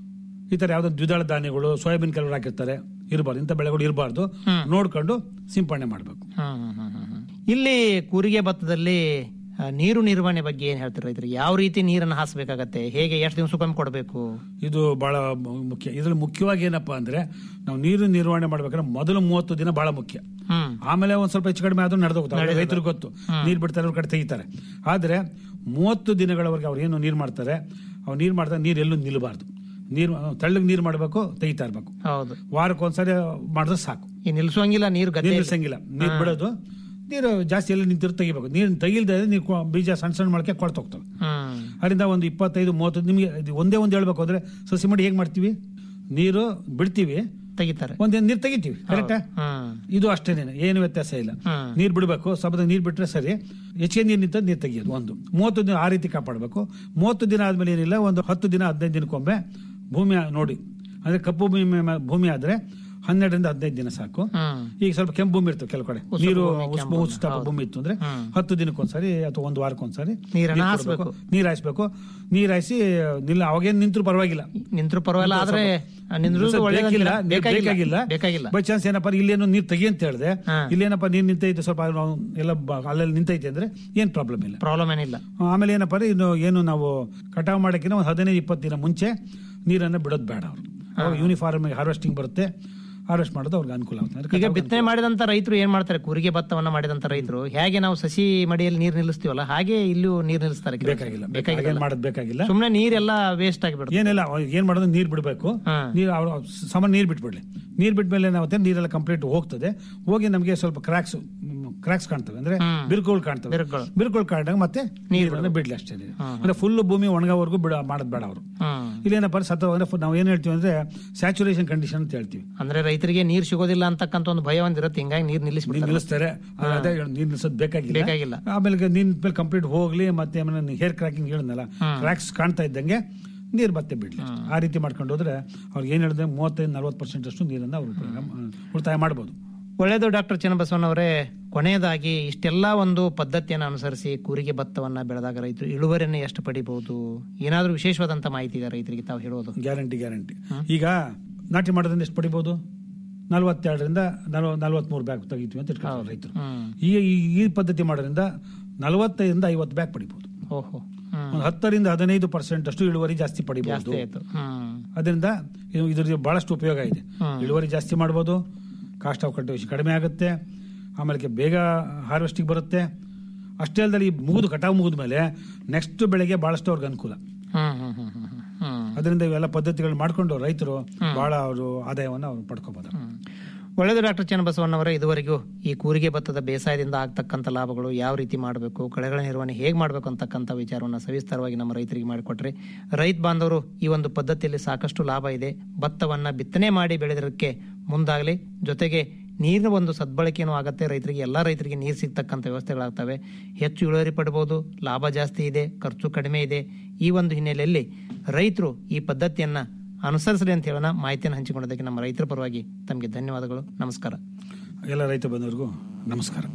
ಈ ತರ ಯಾವ್ದೋ ದ್ವಿದಳ ಧಾನ್ಯಗಳು ಸೋಯಾಬೀನ್ ಕೆಲವರು ಹಾಕಿರ್ತಾರೆ ಇರಬಾರ್ದು ಇಂಥ ಬೆಳೆಗಳು ಇರಬಾರ್ದು ನೋಡ್ಕೊಂಡು ಸಿಂಪಡಣೆ ಮಾಡಬೇಕು ಹ್ಮ್ ಹ್ಮ್ ಹ್ಮ್ ಹ್ಮ್ ಹ್ಮ್. ಇಲ್ಲಿ ಕೂರಿಗೆ ಭತ್ತದಲ್ಲಿ ಆ, ನೀರು ನಿರ್ವಹಣೆ ಬಗ್ಗೆ ಏನ್ ಹೇಳ್ತಾರೆ ರೈತರಿಗೆ ಯಾವ ರೀತಿ ನೀರನ್ನು ಹಾಸ್ಬೇಕಾಗತ್ತೆ ಹೇಗೆ ಎಷ್ಟು ದಿವಸಕ್ಕೊಮ್ಮೆ ಕೊಡಬೇಕು ಇದು ಬಹಳ ಮು- ಮುಖ್ಯ ಇದ್ರಲ್ಲಿ ಮುಖ್ಯವಾಗಿ ಏನಪ್ಪಾ ಅಂದ್ರೆ ನಾವು ನೀರು ನಿರ್ವಹಣೆ ಮಾಡ್ಬೇಕಾದ್ರೆ ಮೊದಲು ಮೂವತ್ತು ದಿನ ಬಹಳ ಮುಖ್ಯ ಹ್ಮ್ ಆಮೇಲೆ ಒಂದ್ ಸ್ವಲ್ಪ ಹೆಚ್ಚು ಕಡಿಮೆ ಆದ್ರೂ ನಡೆದೋಗುತ್ತೆ ರೈತರಿಗೆ ಗೊತ್ತು ನೀರ್ ಬಿಡ್ತಾರೆ ಅವ್ರ ಕಡೆ ತೆಗಿತಾರೆ ಆದ್ರೆ ಮೂವತ್ತು ದಿನಗಳವರೆಗೆ ಅವ್ರು ಏನು ನೀರ್ ಮಾಡ್ತಾರೆ ಅವ್ರು ನೀರ್ ಮಾಡ್ತಾರೆ ನೀರ್ ಎಲ್ಲೂ ನಿಲ್ಲಬಾರ್ದು ನೀರ್ ತಳ್ಳಗ್ ನೀರ್ ಮಾಡಬೇಕು ತೆಗಿತಾ ಇರ್ಬೇಕು ಹೌದು ವಾರಕ್ಕೊಂದ್ಸರಿ ಮಾಡಿದ್ರೆ ಸಾಕು ಈ ನಿಲ್ಸೋಂಗಿಲ್ಲ ನೀರು ಗದ್ದೆ ನೀರು ನಿಲ್ಸಂಗಿಲ್ಲ ನೀರ್ ಬಿಡೋದು ನೀರು ಜಾಸ್ತಿ ಎಲ್ಲ ನಿಂತಿರು ತೆಗಿಬೇಕು ನೀರು ತೆಗಿಲ್ದೆ ನೀವು ಕೊ- ಬೀಜ ಸಣ್ಣ ಸಣ್ಣ ಮೊಳಕೆ ಕೊಳ್ತೋಗ್ತವೆ ಹ್ಮ್ ಅದರಿಂದ ಒಂದು ಇಪ್ಪತ್ತೈದು ಮೂವತ್ತು ನಿಮಗೆ ಇದು ಒಂದೇ ಒಂದು ಹೇಳ್ಬೇಕು ಅಂದ್ರೆ ಸಸಿ ಮಾಡಿ ಹೇಗೆ ಮಾಡ್ತೀವಿ ನೀರು ಬಿಡ್ತೀವಿ ತೆಗಿತಾರೆ ಒಂದೇ ನೀರು ತೆಗಿತೀವಿ ಕರೆಕ್ಟಾ ಹ್ಮ್ ಇದು ಅಷ್ಟೇನೆ ಏನು ವ್ಯತ್ಯಾಸ ಇಲ್ಲ ಹ್ಮ್. ನೀರು ಬಿಡಬೇಕು ಸ್ವಲ್ಪ ನೀರು ಬಿಟ್ರೆ ಸರಿ ಹೆಚ್ಚಿಗೆ ನೀರು ನಿಂತ ನೀರು ತೆಗಿಯೋದು ಒಂದು ಮೂವತ್ತು ದಿನ ಆ ರೀತಿ ಕಾಪಾಡಬೇಕು ಮೂವತ್ತು ದಿನ ಆದ್ಮೇಲೆ ಏನಿಲ್ಲ ಒಂದು ಹತ್ತು ದಿನ ಹದಿನೈದು ದಿನಕ್ಕೊಮ್ಮೆ ಭೂಮಿ ನೋಡಿ ಅಂದ್ರೆ ಕಪ್ಪು ಭೂಮಿ ಮೇ- ಭೂಮಿ ಆದ್ರೆ ಹನ್ನೆರಡರಿಂದ ಹದಿನೈದು ದಿನ ಸಾಕು ಹ್ಮ್ ಈಗ ಸ್ವಲ್ಪ ಕೆಂಪು ಭೂಮಿ ಇರ್ತವೆ ಕೆಲವು ಕಡೆ ಉಸುಕು ನೀರು ಭೂಮಿ, ಉಸ್ಪು ಕೆಂಪು ಉಸ್ತಾಪ ಹೌದು. ಭೂಮಿ ಇತ್ತು ಅಂದ್ರೆ ಹ್ಮ್. ಹತ್ತು ದಿನಕ್ಕೊಂದ್ಸರಿ ಅಥವಾ ಒಂದು ವಾರಕ್ಕೊಂದ್ಸರಿ ನೀರನ್ನ ನೀರ್ ಹಾಸ್ಬೇಕು. ಕೊಡ್ಬೇಕು. ನೀರ್ ಹಾಯಿಸ್ಬೇಕು ನೀರ್ ಹಾಯಿಸಿ ನಿಲ್ಲ ಅವಾಗೇನ್ ನಿಂತ್ರು ಪರವಾಗಿಲ್ಲ ನಿಂತ್ರು ಪರವಾಗಿಲ್ಲ ಆದ್ರೆ ನಿಂದ್ರು ಸ್ವಲ್ಪ ಒಳ್ಳೇದಂತೀರ? ಬೇಕಿಲ್ಲ, ನೀರ್ ಬೇಕಾಗಿಲ್ಲ ಬೇಕಾಗಿಲ್ಲ ಬೇಕಾಗಿಲ್ಲ ಬೈ ಚಾನ್ಸ್ ಏನಪ್ಪ ಇಲ್ಲೇನೋ ನೀರ್ ತೆಗಿ ಅಂತ ಹೇಳಿದೆ ಹಾ. ಇಲ್ಲೇನಪ್ಪ ನೀರ್ ನಿಂತೈತೆ ಸ್ವಲ್ಪ ನಾವು ಎಲ್ಲ ಬ- ಅಲ್ಲಲ್ಲಿ ನಿಂತೈತೆ ಅಂದ್ರೆ ಏನ್ ಪ್ರಾಬ್ಲಮ್ ಇಲ್ಲ ಪ್ರಾಬ್ಲಮ್ ಏನಿಲ್ಲ ಆಮೇಲೆ ಏನಪ್ಪ ಅಂದ್ರೆ ಇನ್ನು ಏನು ನಾವು ಕಟಾವ್ ಮಾಡಕ್ಕಿಂತ ಒಂದು ಹದಿನೈದು ಇಪ್ಪತ್ತು ದಿನ ಮುಂಚೆ ನೀರನ್ನ ಬಿಡೋದು ಬೇಡ ಅವ್ರು ಅವಾಗ ಯೂನಿಫಾರ್ಮ್ ಹಾರ್ವೆಸ್ಟಿಂಗ್ ಬರುತ್ತೆ ಹಾರ್ವೆಸ್ಟ್ ಮಾಡೋದು ಅವ್ರಿಗೆ ಅನುಕೂಲ ಆಗುತ್ತೆ ಅಂದ್ರೆ ಈಗ ಕಟಾವ್ಗೆ ಬಿತ್ತನೆ ಮಾಡಿದಂತ ರೈತರು ಏನ್ ಮಾಡ್ತಾರೆ ಕೂರಿಗೆ ಭತ್ತವನ್ನ ಮಾಡಿದಂತ ರೈತರು ಹೇಗೆ ನಾವು ಸಸಿ ಮಡಿಯಲ್ಲಿ ನೀರ್ ನಿಲ್ಲಿಸ್ತೀವಲ್ಲ ಹಾಗೆ ಇಲ್ಲೂ ನೀರ್ ನಿಲ್ಲಿಸ್ತಾರೆ ಕೆಲವ್ರು. ಬೇಕಾಗಿಲ್ಲ ಹಾಗೇನ್ ಬೇಕಾಗಿಲ್ಲ ಮಾಡೋದು ಬೇಕಾಗಿಲ್ಲ ಸುಮ್ನೆ ನೀರೆಲ್ಲ ವೇಸ್ಟ್ ಆಗಿಬಿಡುತ್ತೆ ಏನಿಲ್ಲ ಅವ್ರಿಗೆ ಏನ್ ಮಾಡೋದು ನೀರ್ ಬಿಡಬೇಕು ಹಾ. ನೀರ್ ಅವ್ರು ಸಮ ನೀರ್ ಬಿಟ್ಬಿಡ್ಲಿ ನೀರ್ ಬಿಟ್ಮೇಲೆ ಏನಾಗುತ್ತೆ ನೀರೆಲ್ಲ ಕಂಪ್ಲೀಟ್ ಹೋಗ್ತದೆ ಹೋಗಿ ನಮಗೆ ಸ್ವಲ್ಪ ಕ್ರಾಕ್ಸ್ ಕ್ರಾಕ್ಸ್ ಕಾಣ್ತವೆ ಅಂದ್ರೆ ಹ್ಮ್. ಬಿರುಕುಗಳು ಕಾಣ್ತವೆ ಬಿರುಕುಗಳು. ಬಿರುಕುಗಳು ಕಾಣ್ದಾಗ ಮತ್ತೆ ನೀರನ್ನು ಬಿಡ್ಲಿ ಅಷ್ಟೇ ಅಂದ್ರೆ ಫುಲ್ ಭೂಮಿ ಒಣಗೋವರೆಗೂ ಬಿಡ ಮಾಡೋದ್ ಬೇಡ ಅವರು ಹ್ಮ್ ಇಲ್ಲೇನಪ್ಪ ಅಂದ್ರೆ ಸತ್ತ ಅಂದ್ರೆ ನಾವು ಏನ್ ಹೇಳ್ತೀವಿ ಅಂದ್ರೆ ಸ್ಯಾಚುರೇಷನ್ ಕಂಡೀಷನ್ ಅಂತ ಹೇಳ್ತೀವಿ ಅಂದ್ರೆ ರೈತರಿಗೆ ನೀರ್ ಸಿಗೋದಿಲ್ಲ ಅಂತಕ್ಕಂತ ಒಂದು ಭಯ ಒಂದಿರುತ್ತೆ ಹಿಂಗಾಗಿ ನೀರ್ ನೀರ್ ನಿಲ್ಲಿಸ್ಬಿಡ್ತಾರೆ ನಿಲ್ಲಿಸ್ತಾರೆ ಆದ್ರೆ ಅದೇ ನೀರ್ ನಿಲ್ಸೋದ್ ಬೇಕಾಗಿಲ್ಲ ಬೇಕಾಗಿಲ್ಲ. ಆಮೇಲೆ ನೀರ್ ಮೇಲೆ ಕಂಪ್ಲೀಟ್ ಹೋಗ್ಲಿ ಮತ್ತೆ ಆಮೇಲೆ ಹೇರ್ ಕ್ರಾಕಿಂಗ್ ಹೇಳಿದ್ನಲ್ಲ ಕ್ರಾಕ್ಸ್ ಕಾಣ್ತಾ ಇದ್ದಂಗೆ ನೀರ್ ಮತ್ತೆ ಬಿಡ್ಲಿ ಆ ರೀತಿ ಮಾಡ್ಕೊಂಡು ಹೋದ್ರೆ ಅವ್ರಿಗೆ ಏನ್ ಹೇಳಿದ್ರೆ ಮೂವತ್ತೈದು ನಲ್ವತ್ತು ಪರ್ಸೆಂಟ್ ಅಷ್ಟು ನೀರನ್ನ ಅವ್ರು ಉಪಯೋಗ ಮಾ- ಉಳಿತಾಯ ಮಾಡಬಹುದು ಒಳ್ಳೆಯದು ಡಾಕ್ಟರ್ ಚನ್ನಬಸವನವರೇ ಕೊನೆಯದಾಗಿ ಇಷ್ಟೆಲ್ಲ ಒಂದು ಪದ್ಧತಿಯನ್ನು ಅನುಸರಿಸಿ ಕೂರಿಗೆ ಭತ್ತವನ್ನ ಬೆಳೆದಾಗ ರೈತರು ಇಳುವರಿಯನ್ನು ಎಷ್ಟು ಪಡಿಬಹುದು ಏನಾದರೂ ವಿಶೇಷವಾದಂತ ಮಾಹಿತಿ ಇದೆ ರೈತರಿಗೆ ತಾವು ಹೇಳೋದು ಗ್ಯಾರಂಟಿ ಗ್ಯಾರಂಟಿ ಈಗ ನಾಟಿ ಮಾಡೋದ್ರಿಂದ ಎಷ್ಟು ಪಡಿಬಹುದು ನಲ್ವತ್ತೆರಡರಿಂದ ನಲ್ವ ನಲ್ವತ್ಮೂರು ಬ್ಯಾಗ್ ತೆಗಿತೀವಿ ಅಂತ ಇಟ್ಕೊಳ್ತಾರೆ ರೈತರು ಹ್ಮ್ ಈಗ ಈ- ಈ ಪದ್ಧತಿ ಮಾಡೋದ್ರಿಂದ ನಲವತ್ತೈದರಿಂದ ಐವತ್ತು ಬ್ಯಾಗ್ ಪಡಿಬಹುದು ಓಹೋ ಹ್ಮ್ ಒಂದು ಹತ್ತರಿಂದ ಹದಿನೈದು ಪರ್ಸೆಂಟ್ ಅಷ್ಟು ಇಳುವರಿ ಜಾಸ್ತಿ ಪಡಿಬಹುದು ಜಾಸ್ತಿ ಆಯ್ತು ಹ್ಮ್ ಅದರಿಂದ ಇದು- ಇದ್ರದ್ದು ಬಹಳಷ್ಟು ಉಪಯೋಗ ಇದೆ ಹ್ಮ್. ಇಳುವರಿ ಜಾಸ್ತಿ ಮಾಡ್ಬೋದು ಕಾಸ್ಟ್ ಆಫ್ ಕಟ್ಟೋಶಿ ಕಡಿಮೆ ಆಗುತ್ತೆ ಆಮೇಲೆ ಬೇಗ ಹಾರ್ವೆಸ್ಟಿಂಗ್ ಬರುತ್ತೆ ಅಷ್ಟೇ ಅಲ್ಲದೆ ಈ ಮುಗಿದು ಕಟಾವು ಮುಗಿದ ಮೇಲೆ ನೆಕ್ಸ್ಟ್ ಬೆಳೆಗೆ ಬಹಳಷ್ಟು ಅವ್ರಿಗೆ ಅನುಕೂಲ ಹ್ಮ್ ಹ್ಮ್ ಹ್ಮ್ ಹ್ಮ್ ಹ್ಮ್ ಅದರಿಂದ ಇವೆಲ್ಲ ಪದ್ಧತಿಗಳು ಮಾಡ್ಕೊಂಡು ರೈತರು ಬಹಳ ಅವರು ಆದಾಯವನ್ನು ಅವ್ರು ಪಡ್ಕೋಬಹುದು ಒಳ್ಳೆಯದು ಡಾಕ್ಟರ್ ಚನ್ನಬಸವಣ್ಣವರೇ ಇದುವರೆಗೂ ಈ ಕೂರಿಗೆ ಭತ್ತದ ಬೇಸಾಯದಿಂದ ಆಗ್ತಕ್ಕಂಥ ಲಾಭಗಳು ಯಾವ ರೀತಿ ಮಾಡಬೇಕು ಕಳೆಗಳ ನಿರ್ವಹಣೆ ಹೇಗೆ ಮಾಡಬೇಕು ಅಂತಕ್ಕಂಥ ವಿಚಾರವನ್ನು ಸವಿಸ್ತಾರವಾಗಿ ನಮ್ಮ ರೈತರಿಗೆ ಮಾಡಿಕೊಟ್ರೆ ರೈತ ಬಾಂಧವರು ಈ ಒಂದು ಪದ್ಧತಿಯಲ್ಲಿ ಸಾಕಷ್ಟು ಲಾಭ ಇದೆ ಭತ್ತವನ್ನ ಬಿತ್ತನೆ ಮಾಡಿ ಬೆಳೆದಕ್ಕೆ ಮುಂದಾಗಲಿ ಜೊತೆಗೆ ನೀರಿನ ಒಂದು ಸದ್ಬಳಕೆನೂ ಆಗತ್ತೆ ರೈತರಿಗೆ ಎಲ್ಲ ರೈತರಿಗೆ ನೀರು ಸಿಗ್ತಕ್ಕಂಥ ವ್ಯವಸ್ಥೆಗಳಾಗ್ತವೆ ಹೆಚ್ಚು ಇಳುವರಿ ಪಡ್ಬೋದು ಲಾಭ ಜಾಸ್ತಿ ಇದೆ ಖರ್ಚು ಕಡಿಮೆ ಇದೆ ಈ ಒಂದು ಹಿನ್ನೆಲೆಯಲ್ಲಿ ರೈತರು ಈ ಪದ್ಧತಿಯನ್ನ ಅನುಸರಿಸಲಿ ಅಂತ ಹೇಳೋಣ ಮಾಹಿತಿಯನ್ನು ಹಂಚಿಕೊಂಡದಕ್ಕೆ ನಮ್ಮ ರೈತರ ಪರವಾಗಿ ತಮಗೆ ಧನ್ಯವಾದಗಳು ನಮಸ್ಕಾರ ಎಲ್ಲ ರೈತ ಬಂಧುವರಿಗೂ ನಮಸ್ಕಾರ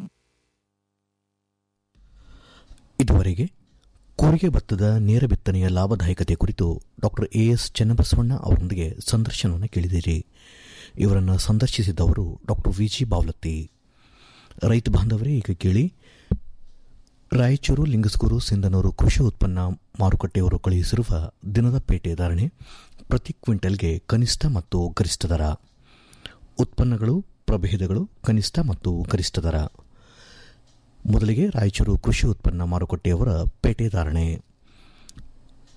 ಇದುವರೆಗೆ ಕೂರಿಗೆ ಭತ್ತದ ನೇರ ಬಿತ್ತನೆಯ ಲಾಭದಾಯಕತೆ ಕುರಿತು ಡಾಕ್ಟರ್ ಎ ಎಸ್ ಚನ್ನಬಸವಣ್ಣ ಅವರೊಂದಿಗೆ ಸಂದರ್ಶನವನ್ನು ಕೇಳಿದಿರಿ ಇವರನ್ನು ಸಂದರ್ಶಿಸಿದವರು ಡಾಕ್ಟರ್ ವಿ ಜಿ ಬಾವ್ಲತ್ತಿ ರೈತ ಬಾಂಧವರೇ ಈಗ ಕೇಳಿ ರಾಯಚೂರು ಲಿಂಗಸ್ಗೂರು ಸಿಂಧನೂರು ಕೃಷಿ ಉತ್ಪನ್ನ ಮಾರುಕಟ್ಟೆಯವರು ಕಳುಹಿಸಿರುವ ದಿನದ ಪೇಟೆ ಧಾರಣೆ ಪ್ರತಿ ಕ್ವಿಂಟಲ್ಗೆ ಕನಿಷ್ಠ ಮತ್ತು ಗರಿಷ್ಠ ದರ ಉತ್ಪನ್ನಗಳು ಪ್ರಭೇದಗಳು ಕನಿಷ್ಠ ಮತ್ತು ಗರಿಷ್ಠ ದರ ಮೊದಲಿಗೆ ರಾಯಚೂರು ಕೃಷಿ ಉತ್ಪನ್ನ ಮಾರುಕಟ್ಟೆಯವರ ಪೇಟೆ ಧಾರಣೆ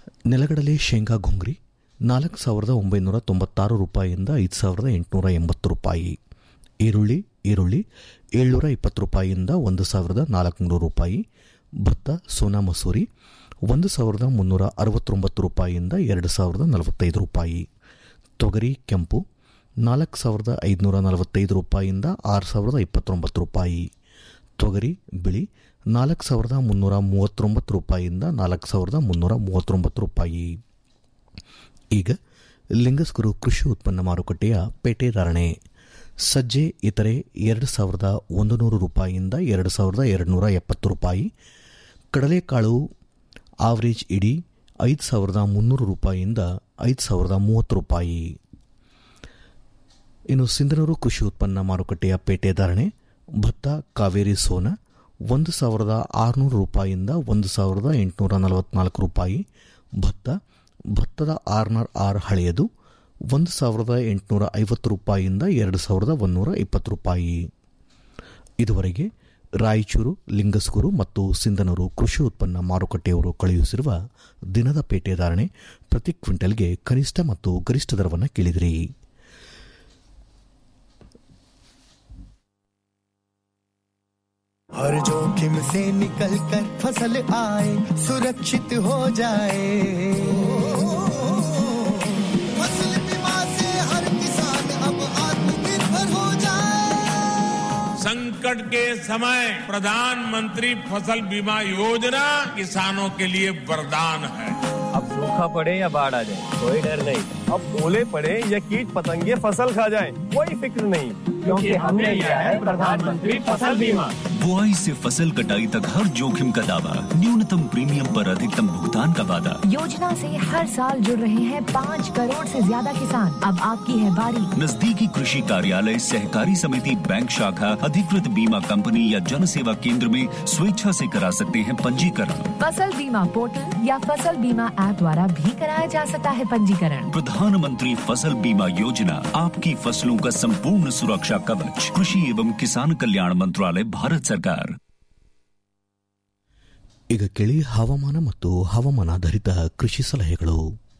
ನೆಲಗಡಲೆ ಶೇಂಗಾ ಘುಂಗ್ರಿ ನಾಲ್ಕು ಸಾವಿರದ ಒಂಬೈನೂರ ತೊಂಬತ್ತಾರು ರೂಪಾಯಿಯಿಂದ ಐದು ಸಾವಿರದ ಎಂಟುನೂರ ಎಂಬತ್ತು ರೂಪಾಯಿ ಈರುಳ್ಳಿ ಈರುಳ್ಳಿ ಏಳ್ನೂರ ಇಪ್ಪತ್ತು ರೂಪಾಯಿಯಿಂದ ಒಂದು ಸಾವಿರದ ನಾಲ್ಕುನೂರು ರೂಪಾಯಿ ಭತ್ತ ಸೋನಾ ಮಸೂರಿ ಒಂದು ಸಾವಿರದ ಮುನ್ನೂರ ಅರವತ್ತೊಂಬತ್ತು ರೂಪಾಯಿಯಿಂದ ಎರಡು ಸಾವಿರದ ನಲವತ್ತೈದು ರೂಪಾಯಿ ತೊಗರಿ ಕೆಂಪು ನಾಲ್ಕು ಸಾವಿರದ ಐದುನೂರ ನಲವತ್ತೈದು ರೂಪಾಯಿಯಿಂದ ಆರು ಸಾವಿರದ ಇಪ್ಪತ್ತೊಂಬತ್ತು ರೂಪಾಯಿ ತೊಗರಿ ಬಿಳಿ ನಾಲ್ಕು ಸಾವಿರದ ಮುನ್ನೂರ ಮೂವತ್ತೊಂಬತ್ತು ರೂಪಾಯಿಯಿಂದ ನಾಲ್ಕು ಸಾವಿರದ ಮುನ್ನೂರ ಮೂವತ್ತೊಂಬತ್ತು ರೂಪಾಯಿ ಈಗ ಲಿಂಗಸ್ಗುರು ಕೃಷಿ ಉತ್ಪನ್ನ ಮಾರುಕಟ್ಟೆಯ ಪೇಟೆ ಧಾರಣೆ ಸಜ್ಜೆ ಇತರೆ ಎರಡು ಸಾವಿರದ ಒಂದು ನೂರು ರೂಪಾಯಿಯಿಂದ ಎರಡು ಸಾವಿರದ ಎರಡು ನೂರ ಎಪ್ಪತ್ತು ರೂಪಾಯಿ ಕಡಲೆಕಾಳು ಆವರೇಜ್ ಇಡಿ ಐದು ಸಾವಿರದ ಮುನ್ನೂರು ರೂಪಾಯಿಯಿಂದ ಐದು ಸಾವಿರದ ಮೂವತ್ತು ರೂಪಾಯಿ ಇನ್ನು ಸಿಂಧನೂರು ಕೃಷಿ ಉತ್ಪನ್ನ ಮಾರುಕಟ್ಟೆಯ ಪೇಟೆ ಧಾರಣೆ ಭತ್ತ ಕಾವೇರಿ ಸೋನ ಒಂದು ಸಾವಿರದ ಆರುನೂರು ರೂಪಾಯಿಯಿಂದ ಒಂದು ಸಾವಿರದ ಎಂಟುನೂರ ನಲವತ್ನಾಲ್ಕು ರೂಪಾಯಿ ಭತ್ತ ಭತ್ತದ ಆರ್ನರ್ ಆರ್ ಹಳೆಯದು ಒಂದು ಸಾವಿರದ ಎಂಟುನೂರ ಐವತ್ತು ರೂಪಾಯಿಯಿಂದ ಎರಡು ಸಾವಿರದ ಒಂದೂರ ಇಪ್ಪತ್ತು ರೂಪಾಯಿ ಇದುವರೆಗೆ ರಾಯಚೂರು ಲಿಂಗಸ್ಗೂರು ಮತ್ತು ಸಿಂಧನೂರು ಕೃಷಿ ಉತ್ಪನ್ನ ಮಾರುಕಟ್ಟೆಯವರು ಕಳುಹಿಸಿರುವ ದಿನದ ಪೇಟೆ ಧಾರಣೆ ಪ್ರತಿ ಕ್ವಿಂಟಲ್ಗೆ ಕನಿಷ್ಠ ಮತ್ತು ಗರಿಷ್ಠ ದರವನ್ನು ಕೇಳಿದಿರಿ हर जोखिम से निकल कर फसल आए सुरक्षित हो जाए फसल बीमा से हर किसान अब आत्मनिर्भर हो जाए संकट के समय प्रधानमंत्री फसल बीमा योजना किसानों के लिए वरदान है अब सूखा पड़े या बाढ़ आ जाए कोई डर नहीं अब ओले पड़े या कीट पतंगे फसल खा जाए कोई फिक्र नहीं क्योंकि हमने लिया है प्रधानमंत्री फसल बीमा बुआई से फसल कटाई तक हर जोखिम का दावा न्यूनतम प्रीमियम पर अधिकतम भुगतान का वादा योजना से हर साल जुड़ रहे हैं पाँच करोड़ से ज्यादा किसान अब आपकी है बारी नजदीकी कृषि कार्यालय सहकारी समिति बैंक शाखा अधिकृत बीमा कंपनी या जन सेवा केंद्र में स्वेच्छा से करा सकते हैं पंजीकरण फसल बीमा पोर्टल या फसल बीमा ऐप द्वारा भी कराया जा सकता है पंजीकरण प्रधानमंत्री फसल बीमा योजना आपकी फसलों का संपूर्ण सुरक्षा कवच कृषि एवं किसान कल्याण मंत्रालय भारत सरकार ಈಗ ಕೇಳಿ ಹವಾಮಾನ ಮತ್ತು ಹವಾಮಾನಾಧಾರಿತ ಕೃಷಿ ಸಲಹೆಗಳು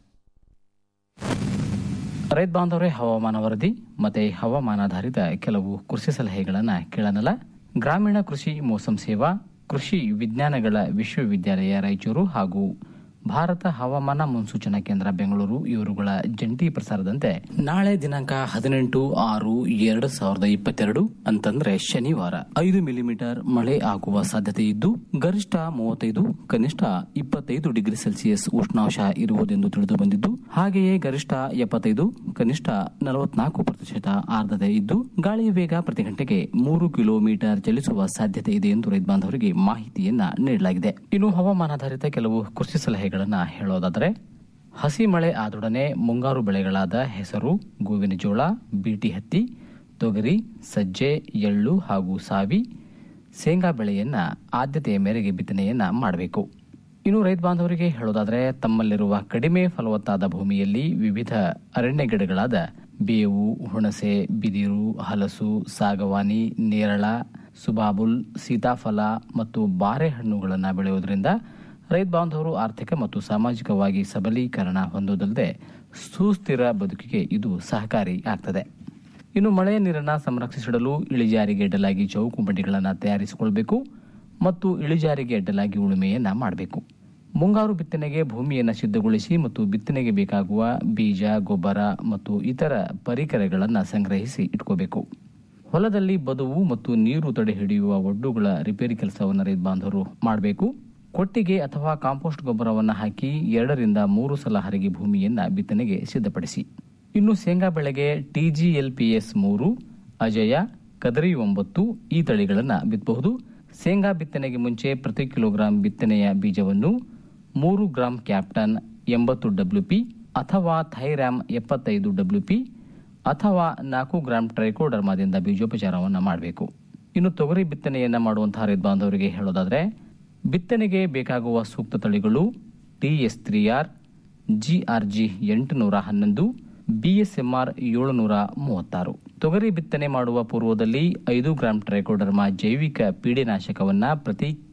ರೈತ ಬಾಂಧವರೇ ಹವಾಮಾನ ವರದಿ ಮತ್ತೆ ಹವಾಮಾನಾಧಾರಿತ ಕೆಲವು ಕೃಷಿ ಸಲಹೆಗಳನ್ನು ಕೇಳನಲ್ಲ ಗ್ರಾಮೀಣ ಕೃಷಿ ಮೋಸಂ ಸೇವಾ ಕೃಷಿ ವಿಜ್ಞಾನಗಳ ವಿಶ್ವವಿದ್ಯಾಲಯ ರಾಯಚೂರು ಹಾಗೂ ಭಾರತ ಹವಾಮಾನ ಮುನ್ಸೂಚನಾ ಕೇಂದ್ರ ಬೆಂಗಳೂರು ಇವರುಗಳ ಜಂಟಿ ಪ್ರಸಾರದಂತೆ ನಾಳೆ ದಿನಾಂಕ ಹದಿನೆಂಟು ಆರು ಎರಡು ಸಾವಿರದ ಇಪ್ಪತ್ತೆರಡು ಅಂತಂದ್ರೆ ಶನಿವಾರ ಐದು ಮಿಲಿಮೀಟರ್ ಮಳೆ ಆಗುವ ಸಾಧ್ಯತೆ ಇದ್ದು ಗರಿಷ್ಠ ಮೂವತ್ತೈದು ಕನಿಷ್ಠ ಇಪ್ಪತ್ತೈದು ಡಿಗ್ರಿ ಸೆಲ್ಸಿಯಸ್ ಉಷ್ಣಾಂಶ ಇರುವುದೆಂದು ತಿಳಿದು ಬಂದಿದ್ದು ಹಾಗೆಯೇ ಗರಿಷ್ಠ ಎಪ್ಪತ್ತೈದು ಕನಿಷ್ಠ ನಲವತ್ನಾಲ್ಕು ಪ್ರತಿಶತ ಆರ್ದ್ರತೆ ಇದ್ದು ಗಾಳಿಯ ವೇಗ ಪ್ರತಿ ಗಂಟೆಗೆ ಮೂರು ಕಿಲೋಮೀಟರ್ ಚಲಿಸುವ ಸಾಧ್ಯತೆ ಇದೆ ಎಂದು ರೈತ ಬಾಂಧವರಿಗೆ ಮಾಹಿತಿಯನ್ನ ನೀಡಲಾಗಿದೆ ಇನ್ನು ಹವಾಮಾನಾಧಾರಿತ ಕೆಲವು ಕೃಷಿ ಸಲಹೆಗಳನ್ನ ಹೇಳೋದಾದರೆ ಹಸಿ ಮಳೆ ಆದೊಡನೆ ಮುಂಗಾರು ಬೆಳೆಗಳಾದ ಹೆಸರು ಗೋವಿನ ಜೋಳ ಬೀಟಿ ಹತ್ತಿ ತೊಗರಿ ಸಜ್ಜೆ ಎಳ್ಳು ಹಾಗೂ ಸಾವಿ ಶೇಂಗಾ ಬೆಳೆಯನ್ನ ಆದ್ಯತೆಯ ಮೇರೆಗೆ ಬಿತ್ತನೆಯನ್ನ ಮಾಡಬೇಕು ಇನ್ನು ರೈತ ಬಾಂಧವರಿಗೆ ಹೇಳೋದಾದರೆ ತಮ್ಮಲ್ಲಿರುವ ಕಡಿಮೆ ಫಲವತ್ತಾದ ಭೂಮಿಯಲ್ಲಿ ವಿವಿಧ ಅರಣ್ಯ ಗಿಡಗಳಾದ ಬೇವು ಹುಣಸೆ ಬಿದಿರು ಹಲಸು ಸಾಗವಾನಿ ನೇರಳ ಸುಬಾಬುಲ್ ಸೀತಾಫಲ ಮತ್ತು ಬಾರೆಹಣ್ಣುಗಳನ್ನು ಬೆಳೆಯುವುದರಿಂದ ರೈತ ಬಾಂಧವರು ಆರ್ಥಿಕ ಮತ್ತು ಸಾಮಾಜಿಕವಾಗಿ ಸಬಲೀಕರಣ ಹೊಂದುವುದಲ್ಲದೆ ಸುಸ್ಥಿರ ಬದುಕಿಗೆ ಇದು ಸಹಕಾರಿ ಆಗ್ತದೆ ಇನ್ನು ಮಳೆಯ ನೀರನ್ನು ಸಂರಕ್ಷಿಸಿಡಲು ಇಳಿಜಾರಿಗೆ ಅಡ್ಡಲಾಗಿ ಚೌಕು ಬಂಡಿಗಳನ್ನು ತಯಾರಿಸಿಕೊಳ್ಬೇಕು ಮತ್ತು ಇಳಿಜಾರಿಗೆ ಅಡ್ಡಲಾಗಿ ಉಳುಮೆಯನ್ನ ಮಾಡಬೇಕು ಮುಂಗಾರು ಬಿತ್ತನೆಗೆ ಭೂಮಿಯನ್ನು ಸಿದ್ಧಗೊಳಿಸಿ ಮತ್ತು ಬಿತ್ತನೆಗೆ ಬೇಕಾಗುವ ಬೀಜ ಗೊಬ್ಬರ ಮತ್ತು ಇತರ ಪರಿಕರಗಳನ್ನು ಸಂಗ್ರಹಿಸಿ ಇಟ್ಕೋಬೇಕು ಹೊಲದಲ್ಲಿ ಬದುವು ಮತ್ತು ನೀರು ತಡೆ ಹಿಡಿಯುವ ಒಡ್ಡುಗಳ ರಿಪೇರಿ ಕೆಲಸವನ್ನು ರೈತ ಬಾಂಧವರು ಮಾಡಬೇಕು ಕೊಟ್ಟಿಗೆ ಅಥವಾ ಕಾಂಪೋಸ್ಟ್ ಗೊಬ್ಬರವನ್ನು ಹಾಕಿ ಎರಡರಿಂದ ಮೂರು ಸಲ ಹರಗಿ ಭೂಮಿಯನ್ನ ಬಿತ್ತನೆಗೆ ಸಿದ್ಧಪಡಿಸಿ ಇನ್ನು ಶೇಂಗಾ ಬೆಳೆಗೆ ಟಿಜಿಎಲ್ಪಿಎಸ್ ಮೂರು ಅಜಯ ಕದರಿ ಒಂಬತ್ತು ಈ ತಳಿಗಳನ್ನು ಬಿತ್ತಬಹುದು ಶೇಂಗಾ ಬಿತ್ತನೆಗೆ ಮುಂಚೆ ಪ್ರತಿ ಕಿಲೋಗ್ರಾಂ ಬಿತ್ತನೆಯ ಬೀಜವನ್ನು ಮೂರು ಗ್ರಾಂ ಕ್ಯಾಪ್ಟನ್ ಎಂಬತ್ತು ಡಬ್ಲ್ಯೂಪಿ ಅಥವಾ ಥೈರಾಮ್ ಎಪ್ಪತ್ತೈದು ಡಬ್ಲ್ಯೂಪಿ ಅಥವಾ ನಾಲ್ಕು ಗ್ರಾಂ ಟ್ರೈಕೋಡರ್ಮಾದಿಂದ ಬೀಜೋಪಚಾರವನ್ನು ಮಾಡಬೇಕು ಇನ್ನು ತೊಗರಿ ಬಿತ್ತನೆಯನ್ನ ಮಾಡುವಂತಹ ರೈತ ಬಾಂಧವರಿಗೆ ಹೇಳೋದಾದ್ರೆ ಬಿತ್ತನೆಗೆ ಬೇಕಾಗುವ ಸೂಕ್ತ ತಳಿಗಳು ಟಿಎಸ್ ತ್ರೀ ಆರ್ ಜಿಆರ್ಜಿ ಎಂಟುನೂರ ಹನ್ನೊಂದು ಬಿಎಸ್ಎಂಆರ್ ಏಳುನೂರ ಮೂವತ್ತಾರು ತೊಗರಿ ಬಿತ್ತನೆ ಮಾಡುವ ಪೂರ್ವದಲ್ಲಿ ಐದು ಗ್ರಾಂ ಟ್ರೈಕೋಡರ್ಮಾ ಜೈವಿಕ ಪೀಡೆನಾಶಕವನ್ನ ಪ್ರತಿ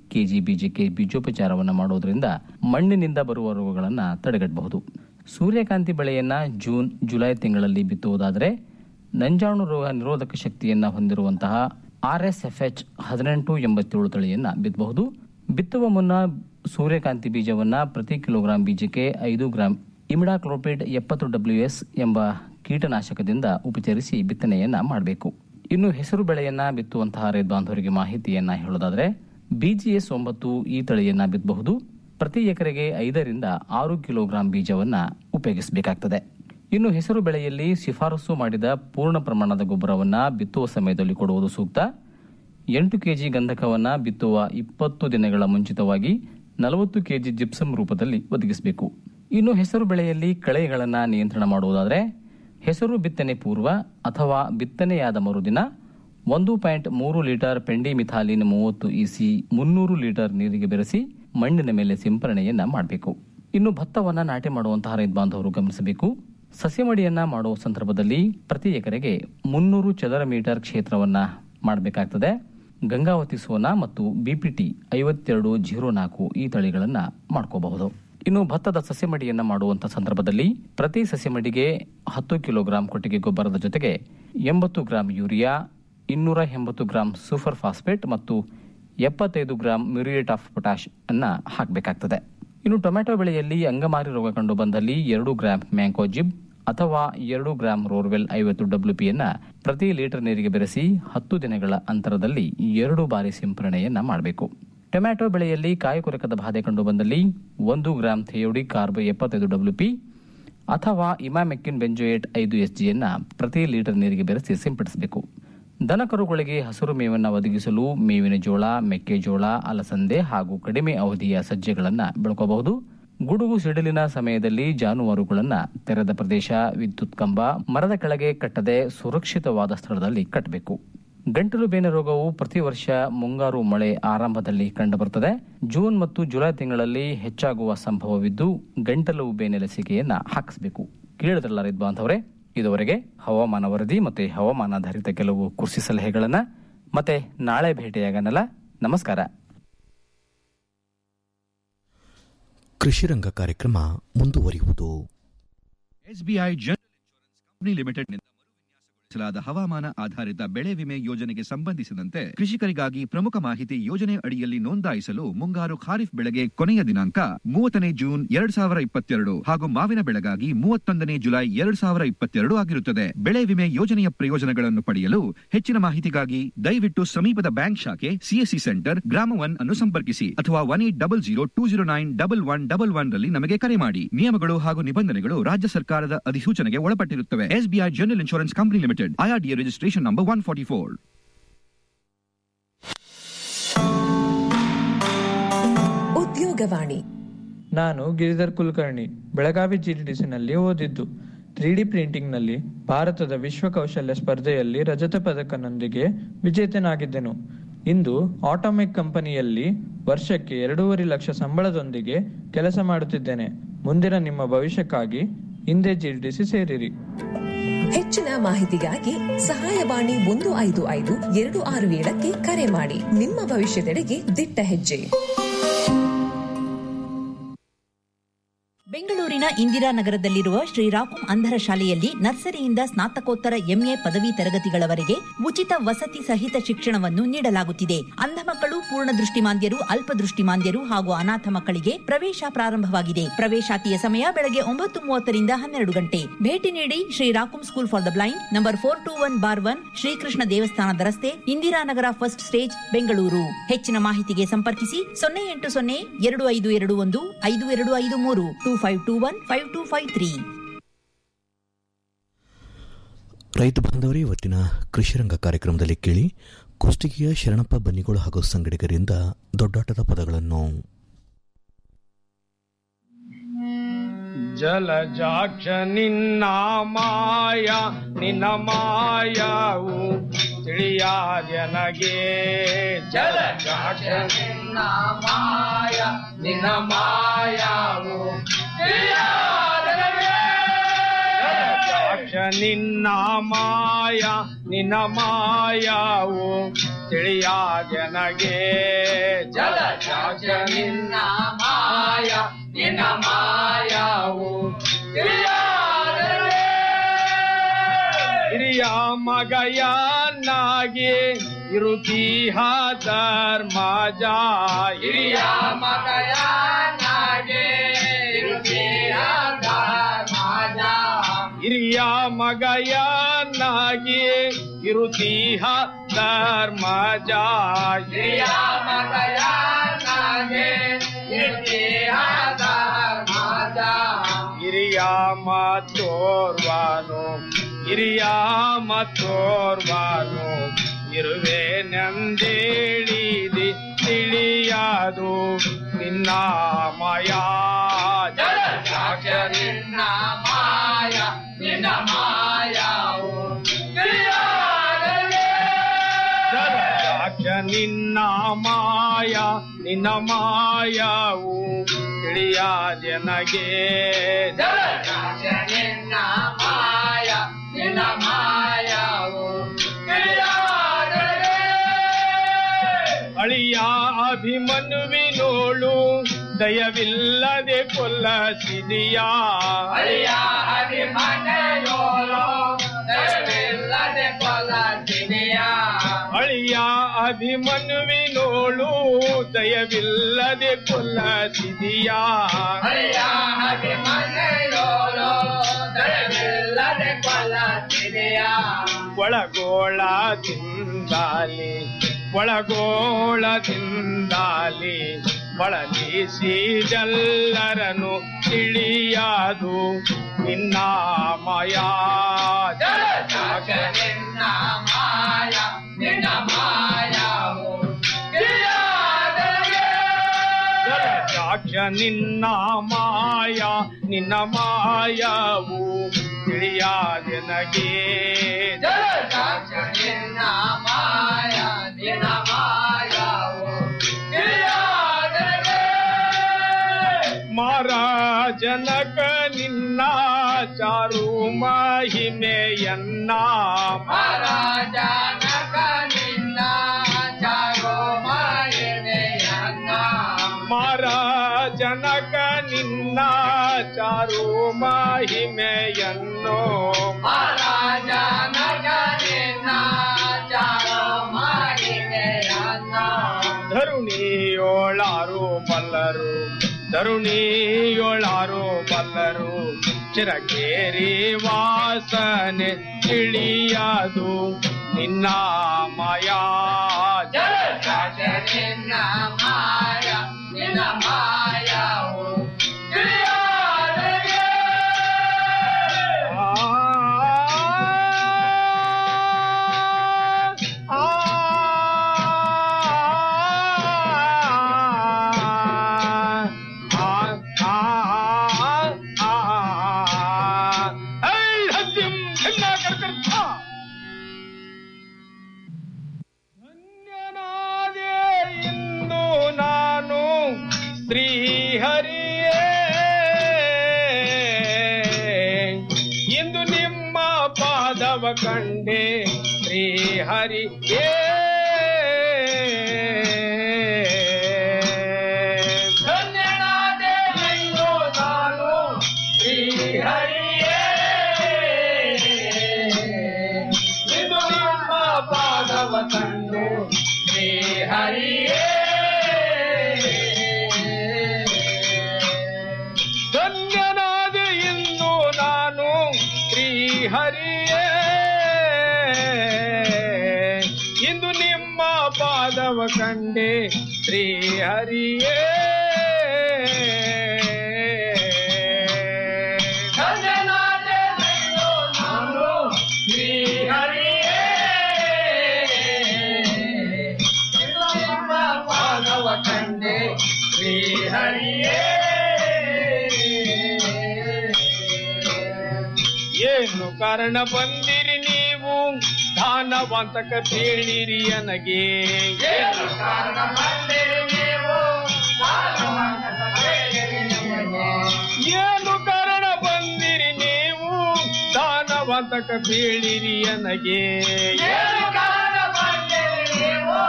ಕೆಜಿ ಬೀಜಕ್ಕೆ ಬೀಜೋಪಚಾರವನ್ನು ಮಾಡುವುದರಿಂದ ಮಣ್ಣಿನಿಂದ ಬರುವ ರೋಗಗಳನ್ನು ತಡೆಗಟ್ಟಬಹುದು ಸೂರ್ಯಕಾಂತಿ ಬೆಳೆಯನ್ನ ಜೂನ್ ಜುಲೈ ತಿಂಗಳಲ್ಲಿ ಬಿತ್ತುವುದಾದರೆ ನಂಜಾಣು ರೋಗ ನಿರೋಧಕ ಶಕ್ತಿಯನ್ನ ಹೊಂದಿರುವಂತಹ ಆರ್ ಎಸ್ ಎಫ್ ಎಚ್ ಹದಿನೆಂಟು ಎಂಬತ್ತೇಳು ತಳಿಯನ್ನ ಬಿತ್ತಬಹುದು ಬಿತ್ತುವ ಮುನ್ನ ಸೂರ್ಯಕಾಂತಿ ಬೀಜವನ್ನ ಪ್ರತಿ ಕಿಲೋಗ್ರಾಂ ಬೀಜಕ್ಕೆ ಐದು ಗ್ರಾಂ ಇಮಿಡಾಕ್ಲೋಪಿಡ್ ಎಪ್ಪತ್ತು ಡಬ್ಲ್ಯೂ ಎಸ್ ಎಂಬ ಕೀಟನಾಶಕದಿಂದ ಉಪಚರಿಸಿ ಬಿತ್ತನೆಯನ್ನ ಮಾಡಬೇಕು ಇನ್ನು ಹೆಸರು ಬೆಳೆಯನ್ನ ಬಿತ್ತುವಂತಹ ರೈತ ಬಾಂಧವರಿಗೆ ಮಾಹಿತಿಯನ್ನ ಹೇಳೋದಾದ್ರೆ ಬಿಜಿಎಸ್ ಒಂಬತ್ತು ಈ ತಳಿಯನ್ನ ಬಿತ್ತಬಹುದು ಪ್ರತಿ ಎಕರೆಗೆ ಐದರಿಂದ ಆರು ಕಿಲೋಗ್ರಾಂ ಬೀಜವನ್ನ ಉಪಯೋಗಿಸಬೇಕಾಗ್ತದೆ ಇನ್ನು ಹೆಸರು ಬೆಳೆಯಲ್ಲಿ ಶಿಫಾರಸು ಮಾಡಿದ ಪೂರ್ಣ ಪ್ರಮಾಣದ ಗೊಬ್ಬರವನ್ನ ಬಿತ್ತುವ ಸಮಯದಲ್ಲಿ ಕೊಡುವುದು ಸೂಕ್ತ ಎಂಟು ಕೆಜಿ ಗಂಧಕವನ್ನ ಬಿತ್ತುವ ಇಪ್ಪತ್ತು ದಿನಗಳ ಮುಂಚಿತವಾಗಿ ನಲವತ್ತು ಕೆಜಿ ಜಿಪ್ಸಮ್ ರೂಪದಲ್ಲಿ ಒದಗಿಸಬೇಕು ಇನ್ನು ಹೆಸರು ಬೆಳೆಯಲ್ಲಿ ಕಳೆಗಳನ್ನ ನಿಯಂತ್ರಣ ಮಾಡುವುದಾದರೆ ಹೆಸರು ಬಿತ್ತನೆ ಪೂರ್ವ ಅಥವಾ ಬಿತ್ತನೆಯಾದ ಮರುದಿನ ಒಂದು ಪಾಯಿಂಟ್ ಮೂರು ಲೀಟರ್ ಪೆಂಡಿ ಮಿಥಾಲಿನ್ ಮೂವತ್ತು ಇಸಿ ಮುನ್ನೂರು ಲೀಟರ್ ನೀರಿಗೆ ಬೆರೆಸಿ ಮಣ್ಣಿನ ಮೇಲೆ ಸಿಂಪರಣೆಯನ್ನ ಮಾಡಬೇಕು ಇನ್ನು ಭತ್ತವನ್ನ ನಾಟಿ ಮಾಡುವಂತಹ ರೈತ ಬಾಂಧವರು ಗಮನಿಸಬೇಕು ಸಸ್ಯಮಡಿಯನ್ನ ಮಾಡುವ ಸಂದರ್ಭದಲ್ಲಿ ಪ್ರತಿ ಎಕರೆಗೆ ಮುನ್ನೂರು ಚದರ ಮೀಟರ್ ಕ್ಷೇತ್ರವನ್ನ ಮಾಡಬೇಕಾಗ್ತದೆ ಗಂಗಾವತಿ ಸೋನಾ ಮತ್ತು ಬಿಪಿಟಿ ಐವತ್ತೆರಡು ಜೀರೋ ನಾಲ್ಕು ಈ ತಳಿಗಳನ್ನ ಮಾಡ್ಕೋಬಹುದು ಇನ್ನು ಭತ್ತದ ಸಸ್ಯಮಡಿಯನ್ನ ಮಾಡುವಂತ ಸಂದರ್ಭದಲ್ಲಿ ಪ್ರತಿ ಸಸ್ಯಮಡಿಗೆ ಹತ್ತು ಕಿಲೋಗ್ರಾಂ ಕೊಟ್ಟಿಗೆ ಗೊಬ್ಬರದ ಜೊತೆಗೆ ಎಂಬತ್ತು ಗ್ರಾಂ ಯೂರಿಯಾ ಇನ್ನೂರ ಎಂಬತ್ತು ಗ್ರಾಂ ಸೂಪರ್ ಫಾಸ್ಫೇಟ್ ಮತ್ತು ಎಪ್ಪತ್ತೈದು ಗ್ರಾಂ ಮ್ಯೂರಿಯೇಟ್ ಆಫ್ ಪೊಟ್ಯಾಶ್ ಅನ್ನ ಹಾಕಬೇಕಾಗ್ತದೆ ಇನ್ನು ಟೊಮೆಟೊ ಬೆಳೆಯಲ್ಲಿ ಅಂಗಮಾರಿ ರೋಗ ಕಂಡು ಬಂದಲ್ಲಿ ಎರಡು ಗ್ರಾಂ ಮ್ಯಾಂಕೋಜಿಬ್ ಅಥವಾ ಎರಡು ಗ್ರಾಂ ರೋರ್ವೆಲ್ ಐವತ್ತು ಡಬ್ಲ್ಯೂಪಿಯನ್ನ ಪ್ರತಿ ಲೀಟರ್ ನೀರಿಗೆ ಬೆರೆಸಿ ಹತ್ತು ದಿನಗಳ ಅಂತರದಲ್ಲಿ ಎರಡು ಬಾರಿ ಸಿಂಪರಣೆಯನ್ನ ಮಾಡಬೇಕು ಟೊಮ್ಯಾಟೊ ಬೆಳೆಯಲ್ಲಿ ಕಾಯಿ ಕೊರಕದ ಬಾಧೆ ಕಂಡು ಬಂದಲ್ಲಿ ಒಂದು ಗ್ರಾಂ ಥಿಯೋಡಿ ಕಾರ್ಬ್ ಎಪ್ಪತ್ತೈದು ಡಬ್ಲ್ಯೂಪಿ ಅಥವಾ ಇಮಾಮೆಕ್ಕಿನ್ ಬೆಂಜೋಯೇಟ್ ಐದು ಎಸ್ಜಿಯನ್ನ ಪ್ರತಿ ಲೀಟರ್ ನೀರಿಗೆ ಬೆರೆಸಿ ಸಿಂಪಡಿಸಬೇಕು ದನಕರುಗಳಿಗೆ ಹಸಿರು ಮೇವನ್ನು ಒದಗಿಸಲು ಮೇವಿನ ಜೋಳ ಮೆಕ್ಕೆಜೋಳ ಅಲಸಂದೆ ಹಾಗೂ ಕಡಿಮೆ ಅವಧಿಯ ಸಜ್ಜೆಗಳನ್ನು ಬೆಳ್ಕೋಬಹುದು ಗುಡುಗು ಸಿಡಿಲಿನ ಸಮಯದಲ್ಲಿ ಜಾನುವಾರುಗಳನ್ನ ತೆರೆದ ಪ್ರದೇಶ ವಿದ್ಯುತ್ ಕಂಬ ಮರದ ಕೆಳಗೆ ಕಟ್ಟದೆ ಸುರಕ್ಷಿತವಾದ ಸ್ಥಳದಲ್ಲಿ ಕಟ್ಟಬೇಕು ಗಂಟಲು ಬೇನೆ ರೋಗವು ಪ್ರತಿ ವರ್ಷ ಮುಂಗಾರು ಮಳೆ ಆರಂಭದಲ್ಲಿ ಕಂಡುಬರುತ್ತದೆ ಜೂನ್ ಮತ್ತು ಜುಲೈ ತಿಂಗಳಲ್ಲಿ ಹೆಚ್ಚಾಗುವ ಸಂಭವವಿದ್ದು ಗಂಟಲು ಬೇನೆ ಲಸಿಕೆಯನ್ನ ಹಾಕಿಸಬೇಕು ಕೇಳಿದ್ರಲ್ಲ ರೈತ ಬಾಂಧವರೇ ಇದುವರೆಗೆ ಹವಾಮಾನ ವರದಿ ಮತ್ತೆ ಹವಾಮಾನಾಧಾರಿತ ಕೆಲವು ಕೃಷಿ ಸಲಹೆಗಳನ್ನ ಮತ್ತೆ ನಾಳೆ ಭೇಟಿಯಾಗನಲ್ಲ ನಮಸ್ಕಾರ ಕೃಷಿರಂಗ ಕಾರ್ಯಕ್ರಮ ಮುಂದುವರಿಯುವುದು ಎಸ್ಬಿಐ ಜನರಲ್ ಇನ್ಶೂರೆನ್ಸ್ ಕಂಪನಿ ಲಿಮಿಟೆಡ್ನಿಂದ ಮರುವಿನ್ಯಾಸಗೊಳಿಸಲಾದ ಹವಾಮಾನ ಆಧಾರಿತ ಬೆಳೆ ವಿಮೆ ಯೋಜನೆಗೆ ಸಂಬಂಧಿಸಿದಂತೆ ಕೃಷಿಕರಿಗಾಗಿ ಪ್ರಮುಖ ಮಾಹಿತಿ ಯೋಜನೆ ಅಡಿಯಲ್ಲಿ ನೋಂದಾಯಿಸಲು ಮುಂಗಾರು ಖಾರಿಫ್ ಬೆಳೆಗೆ ಕೊನೆಯ ದಿನಾಂಕ ಮೂವತ್ತನೇ ಜೂನ್ ಎರಡ್ ಸಾವಿರ ಇಪ್ಪತ್ತೆರಡು ಹಾಗೂ ಮಾವಿನ ಬೆಳೆಗಾಗಿ ಮೂವತ್ತೊಂದನೇ ಜುಲೈ ಎರಡ್ ಸಾವಿರ ಇಪ್ಪತ್ತೆರಡು ಆಗಿರುತ್ತದೆ ಬೆಳೆ ವಿಮೆ ಯೋಜನೆಯ ಪ್ರಯೋಜನಗಳನ್ನು ಪಡೆಯಲು ಹೆಚ್ಚಿನ ಮಾಹಿತಿಗಾಗಿ ದಯವಿಟ್ಟು ಸಮೀಪದ ಬ್ಯಾಂಕ್ ಶಾಖೆ ಸಿಎಸ್ಸಿ ಸೆಂಟರ್ ಗ್ರಾಮ ಒನ್ ಅನ್ನು ಸಂಪರ್ಕಿಸಿ ಅಥವಾ one eight double zero two zero nine double one double one ರಲ್ಲಿ ನಮಗೆ ಕರೆ ಮಾಡಿ ನಿಯಮಗಳು ಹಾಗೂ ನಿಬಂಧನೆಗಳು ರಾಜ್ಯ ಸರ್ಕಾರದ ಅಧಿಸೂಚನೆಗೆ ಒಳಪಟ್ಟಿರುತ್ತವೆ SBI general insurance company limited IRDA registration number one forty four ಉದ್ಯೋಗವಾಣಿ ನಾನು ಗಿರಿಧರ್ ಕುಲಕರ್ಣಿ ಬೆಳಗಾವಿ ಜಿಡಿಡಿಸಿನಲ್ಲಿ ಓದಿದ್ದು ತ್ರೀ ಡಿ ಪ್ರಿಂಟಿಂಗ್ನಲ್ಲಿ ಭಾರತದ ವಿಶ್ವ ಕೌಶಲ್ಯ ಸ್ಪರ್ಧೆಯಲ್ಲಿ ರಜತ ಪದಕನೊಂದಿಗೆ ವಿಜೇತನಾಗಿದ್ದೆನು ಇಂದು ಆಟೋಮೆಕ್ ಕಂಪನಿಯಲ್ಲಿ ವರ್ಷಕ್ಕೆ ಎರಡೂವರೆ ಲಕ್ಷ ಸಂಬಳದೊಂದಿಗೆ ಕೆಲಸ ಮಾಡುತ್ತಿದ್ದೇನೆ ಮುಂದಿನ ನಿಮ್ಮ ಭವಿಷ್ಯಕ್ಕಾಗಿ ಹಿಂದೆ ಜಿಡಿಡಿಸಿ ಸೇರಿರಿ ಹೆಚ್ಚಿನ ಮಾಹಿತಿಗಾಗಿ ಸಹಾಯವಾಣಿ ಒಂದು ಐದು ಐದು ಎರಡು ಆರು ಏಳಕ್ಕೆ ಕರೆ ಮಾಡಿ ನಿಮ್ಮ ಭವಿಷ್ಯದೆಡೆಗೆ ದಿಟ್ಟ ಹೆಜ್ಜೆ ಬೆಂಗಳೂರಿನ ಇಂದಿರಾನಗರದಲ್ಲಿರುವ ಶ್ರೀರಾಕುಂ ಅಂಧರ ಶಾಲೆಯಲ್ಲಿ ನರ್ಸರಿಯಿಂದ ಸ್ನಾತಕೋತ್ತರ ಎಂಎ ಪದವಿ ತರಗತಿಗಳವರೆಗೆ ಉಚಿತ ವಸತಿ ಸಹಿತ ಶಿಕ್ಷಣವನ್ನು ನೀಡಲಾಗುತ್ತಿದೆ ಅಂಧ ಮಕ್ಕಳು ಪೂರ್ಣ ದೃಷ್ಟಿಮಾಂದ್ಯರು ಅಲ್ಪದೃಷ್ಟಿಮಾಂದ್ಯರು ಹಾಗೂ ಅನಾಥ ಮಕ್ಕಳಿಗೆ ಪ್ರವೇಶ ಪ್ರಾರಂಭವಾಗಿದೆ ಪ್ರವೇಶಾತಿಯ ಸಮಯ ಬೆಳಗ್ಗೆ ಒಂಬತ್ತು ಮೂವತ್ತರಿಂದ ಹನ್ನೆರಡು ಗಂಟೆ ಭೇಟಿ ನೀಡಿ ಶ್ರೀರಾಕುಂ school for the blind number four two one bar one Shrikrishna ದೇವಸ್ಥಾನದ ರಸ್ತೆ ಇಂದಿರಾನಗರ ಫಸ್ಟ್ ಸ್ಟೇಜ್ ಬೆಂಗಳೂರು ಹೆಚ್ಚಿನ ಮಾಹಿತಿಗೆ ಸಂಪರ್ಕಿಸಿ ಸೊನ್ನೆ ಎಂಟು ಸೊನ್ನೆ ಎರಡು ಐದು ಎರಡು ಒಂದು ಐದು ಎರಡು ಐದು ಮೂರು two five two one five two five three ರೈತ ಬಾಂಧವರೇ ಇವತ್ತಿನ ಕೃಷಿರಂಗ ಕಾರ್ಯಕ್ರಮದಲ್ಲಿ ಕೇಳಿ ಕುಷ್ಟಗಿಯ ಶರಣಪ್ಪ ಬನ್ನಿಗೋಳು ಹಾಗೂ ಸಂಗಡಿಗರಿಂದ ದೊಡ್ಡಾಟದ ಪದಗಳನ್ನು ಜಲಜಾಕ್ಷ ನಿನ್ನ ಮಾಯ ನಿನ್ನ ಮಾಯವು ತಿಳಿಯಾದನಗೆ ಜಲಜಾಕ್ಷ ನಿನ್ನ ಮಾಯ ನಿನ್ನ ಮಾಯವು ತಿಳಿಯಾದನಗೆ ಜಲಜಾಕ್ಷ ನಿನ್ನ ಮಾಯ ನಿನ್ನ ಮಾಯವು ತಿಳಿಯಾದೆ ನನಗೆ ಜಲಜಾಕ್ಷ ನಿನ್ನ ಮಾಯ ನಿನ್ನ ಮಾಯವು ತಿಳಿಯಾದರೆ ಹಿರಿಯ ಮಗಯನ್ನಾಗಿ ಇರುತ್ತೀಹ ಧರ್ಮಜ ಹಿರಿಯ ಮಗಯನ್ನಾಗಿ ಇರುತ್ತೀಹ ಧರ್ಮಜ ಹಿರಿಯ ಮಗಯನ್ನಾಗಿ ಇರುತ್ತೀಹ ಧರ್ಮಜ ಹಿರಿಯ ಮಗಯನ್ನಾಗಿ ಇರುತ್ತೀಹ ಧರ್ಮಜ ಹಿರಿಯ ಮತ್ತೋರ್ವನು ಹಿರಿಯ ಮತ್ತೋರ್ವನು ಇರುವೆ ನಂದೇಳಿದಿ ತಿಳಿಯದು ನಿನ್ನ ಮಾಯ ಜಲಸಾಕ್ಷ ನಿನ್ನ ಮಾಯ ನಿನ್ನ ಮಾಯವು ಜಲಸಾಕ್ಷ ನಿನ್ನ ಮಾಯ ನಿನ್ನ ಮಾಯವು ತಿಳಿಯಾದೆ ನನಗೆ ಜಲಸಾಕ್ಷ ನಿನ್ನ ಮಾಯ ನಿನ್ನ ಮಾಯವು ಅಳಿಯ ಅಭಿಮನ್ಯುವಿನೋಳು ದಯವಿಲ್ಲದೆ ಕೊಲ್ಲಸಿದೆಯಾ ಅಳಿಯ ಅಭಿಮನ್ಯೋಳು ದಯವಿಲ್ಲದೆ ಕೊಲ್ಲಸಿದೆಯಾ ಅಳಿಯ ಅಭಿಮನ್ಯುವಿನೋಳು ದಯವಿಲ್ಲದೆ ಕೊಲ್ಲಸಿದೆಯಾ ಅಳಿಯ ಅಭಿಮನ್ಯೋಳು ದಯವಿಲ್ಲದೆ ಕೊಲ್ಲಸಿದೆಯಾ ಒಳಗೋಳದಿಂದಾಲಿ ಒಳಗೋಳದಿಂದಾಲಿ ಬಳಲಿಸಿದೆಲ್ಲರನು ತಿಳಿಯದು ನಿನ್ನ ಮಾಯ ಜಲಜಾಕ್ಷ ನಿನ್ನ ಮಾಯ ನಿನ್ನ ಮಾಯವು ಜಲಜಾಕ್ಷ ನಿನ್ನ ಮಾಯ ನಿನ್ನ ಮಾಯವು ತಿಳಿಯಾದೆ ನನಗೆ ಜಲಜಾಕ್ಷ ನಿನ್ನ ಮಾಯ ನಿನ್ನ ಮಾಯವು ಮಹಾರಾಜನಕ ನಿನ್ನ ಚಾರು ಮಹಿಮೆಯನ್ನ ಮಹಾರಾಜನಕ ನಿನ್ನ ಚಾರು ಮಹಿಮೆಯನ್ನ ಮಹಾರಾಜನಕ ನಿನ್ನ ಚಾರು ಮಹಿಮೆಯನ್ನು ಮಹಾರಾಜನಕ ನಿನ್ನ ಚಾರು ಮಹಿಮೆಯನ್ನ ಧರುಣಿಯೋಳಾರು ಬಲ್ಲರು ಧರುಣಿಯೊಳಾರು ಬಲ್ಲರು ಚಿರಕೇರಿ ವಾಸನೆ ತಿಳಿಯದು ನಿನ್ನ ಮಾಯಾ ಜಲಜಾಕ್ಷ ನಿನ್ನ ಮಾಯ ನಿನ್ನ ಮಾಯವು ಇಂದು ನಾನು ಶ್ರೀಹರಿಯೇ ಇಂದು ನಿಮ್ಮ ಪಾದವ ಕಂಡೆ ಶ್ರೀಹರಿಯೇ ಧನ್ಯನಾದೆ ಇಂದು ನಾನು ಶ್ರೀಹರಿಯೇ ಇಂದು ನಿಮ್ಮ ಪಾದವ ಕಂಡು ಶ್ರೀಹರಿಯೇ ಧನ್ಯನಾದೆ ಇನ್ನು ನಾನು ಶ್ರೀಹರಿಯೇ ಇಂದು ನಿಮ್ಮ ಪಾದವ ಕಂಡೆ ಶ್ರೀಹರಿಯೇ ಧನ್ಯನಾದೆ ಇನ್ನು ನಾನು ಶ್ರೀಹರಿಯೇ ಇಂದು ನಿಮ್ಮ ಪಾದವ ಕಂಡೆ ಶ್ರೀಹರಿಯೇ ಏನು ಕಾರಣ ಬಂದಿರಿ ನೀವು ದಾನವಂತಕ ತಿಳಿರಿ ನನಗೆ ಏನು ಕಾರಣ ಬಂದಿರಿ ನೀವು ಏನು ಕಾರಣ ಬಂದಿರಿ ನೀವು ದಾನವಂತಕ ಬೀಳಿರಿ ನನಗೆ ಏನು ಕಾರಣ ಬಂದಿರಿ ನೀವು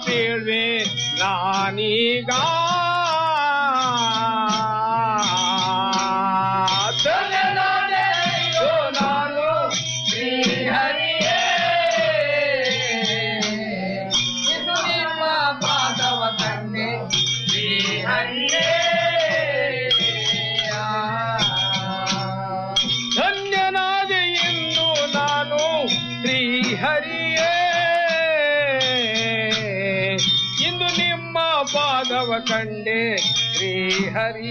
ಬೇಳ್ವೆ ನಾನೀಗ ಧನ್ಯನಾದೆ ಅಯ್ಯೋ ನಾನು ಶ್ರೀಹರಿಯೇ ಇದು ನಿಮ್ಮ ಪಾದವ ಕಂಡೆ ಶ್ರೀಹರಿಯೇ ಧನ್ಯನಾದೆ ಇನ್ನು ನಾನು ಶ್ರೀಹರಿಯೇ ಇಂದು ನಿಮ್ಮ ಪಾದವ ಕಂಡೆ ಶ್ರೀಹರಿ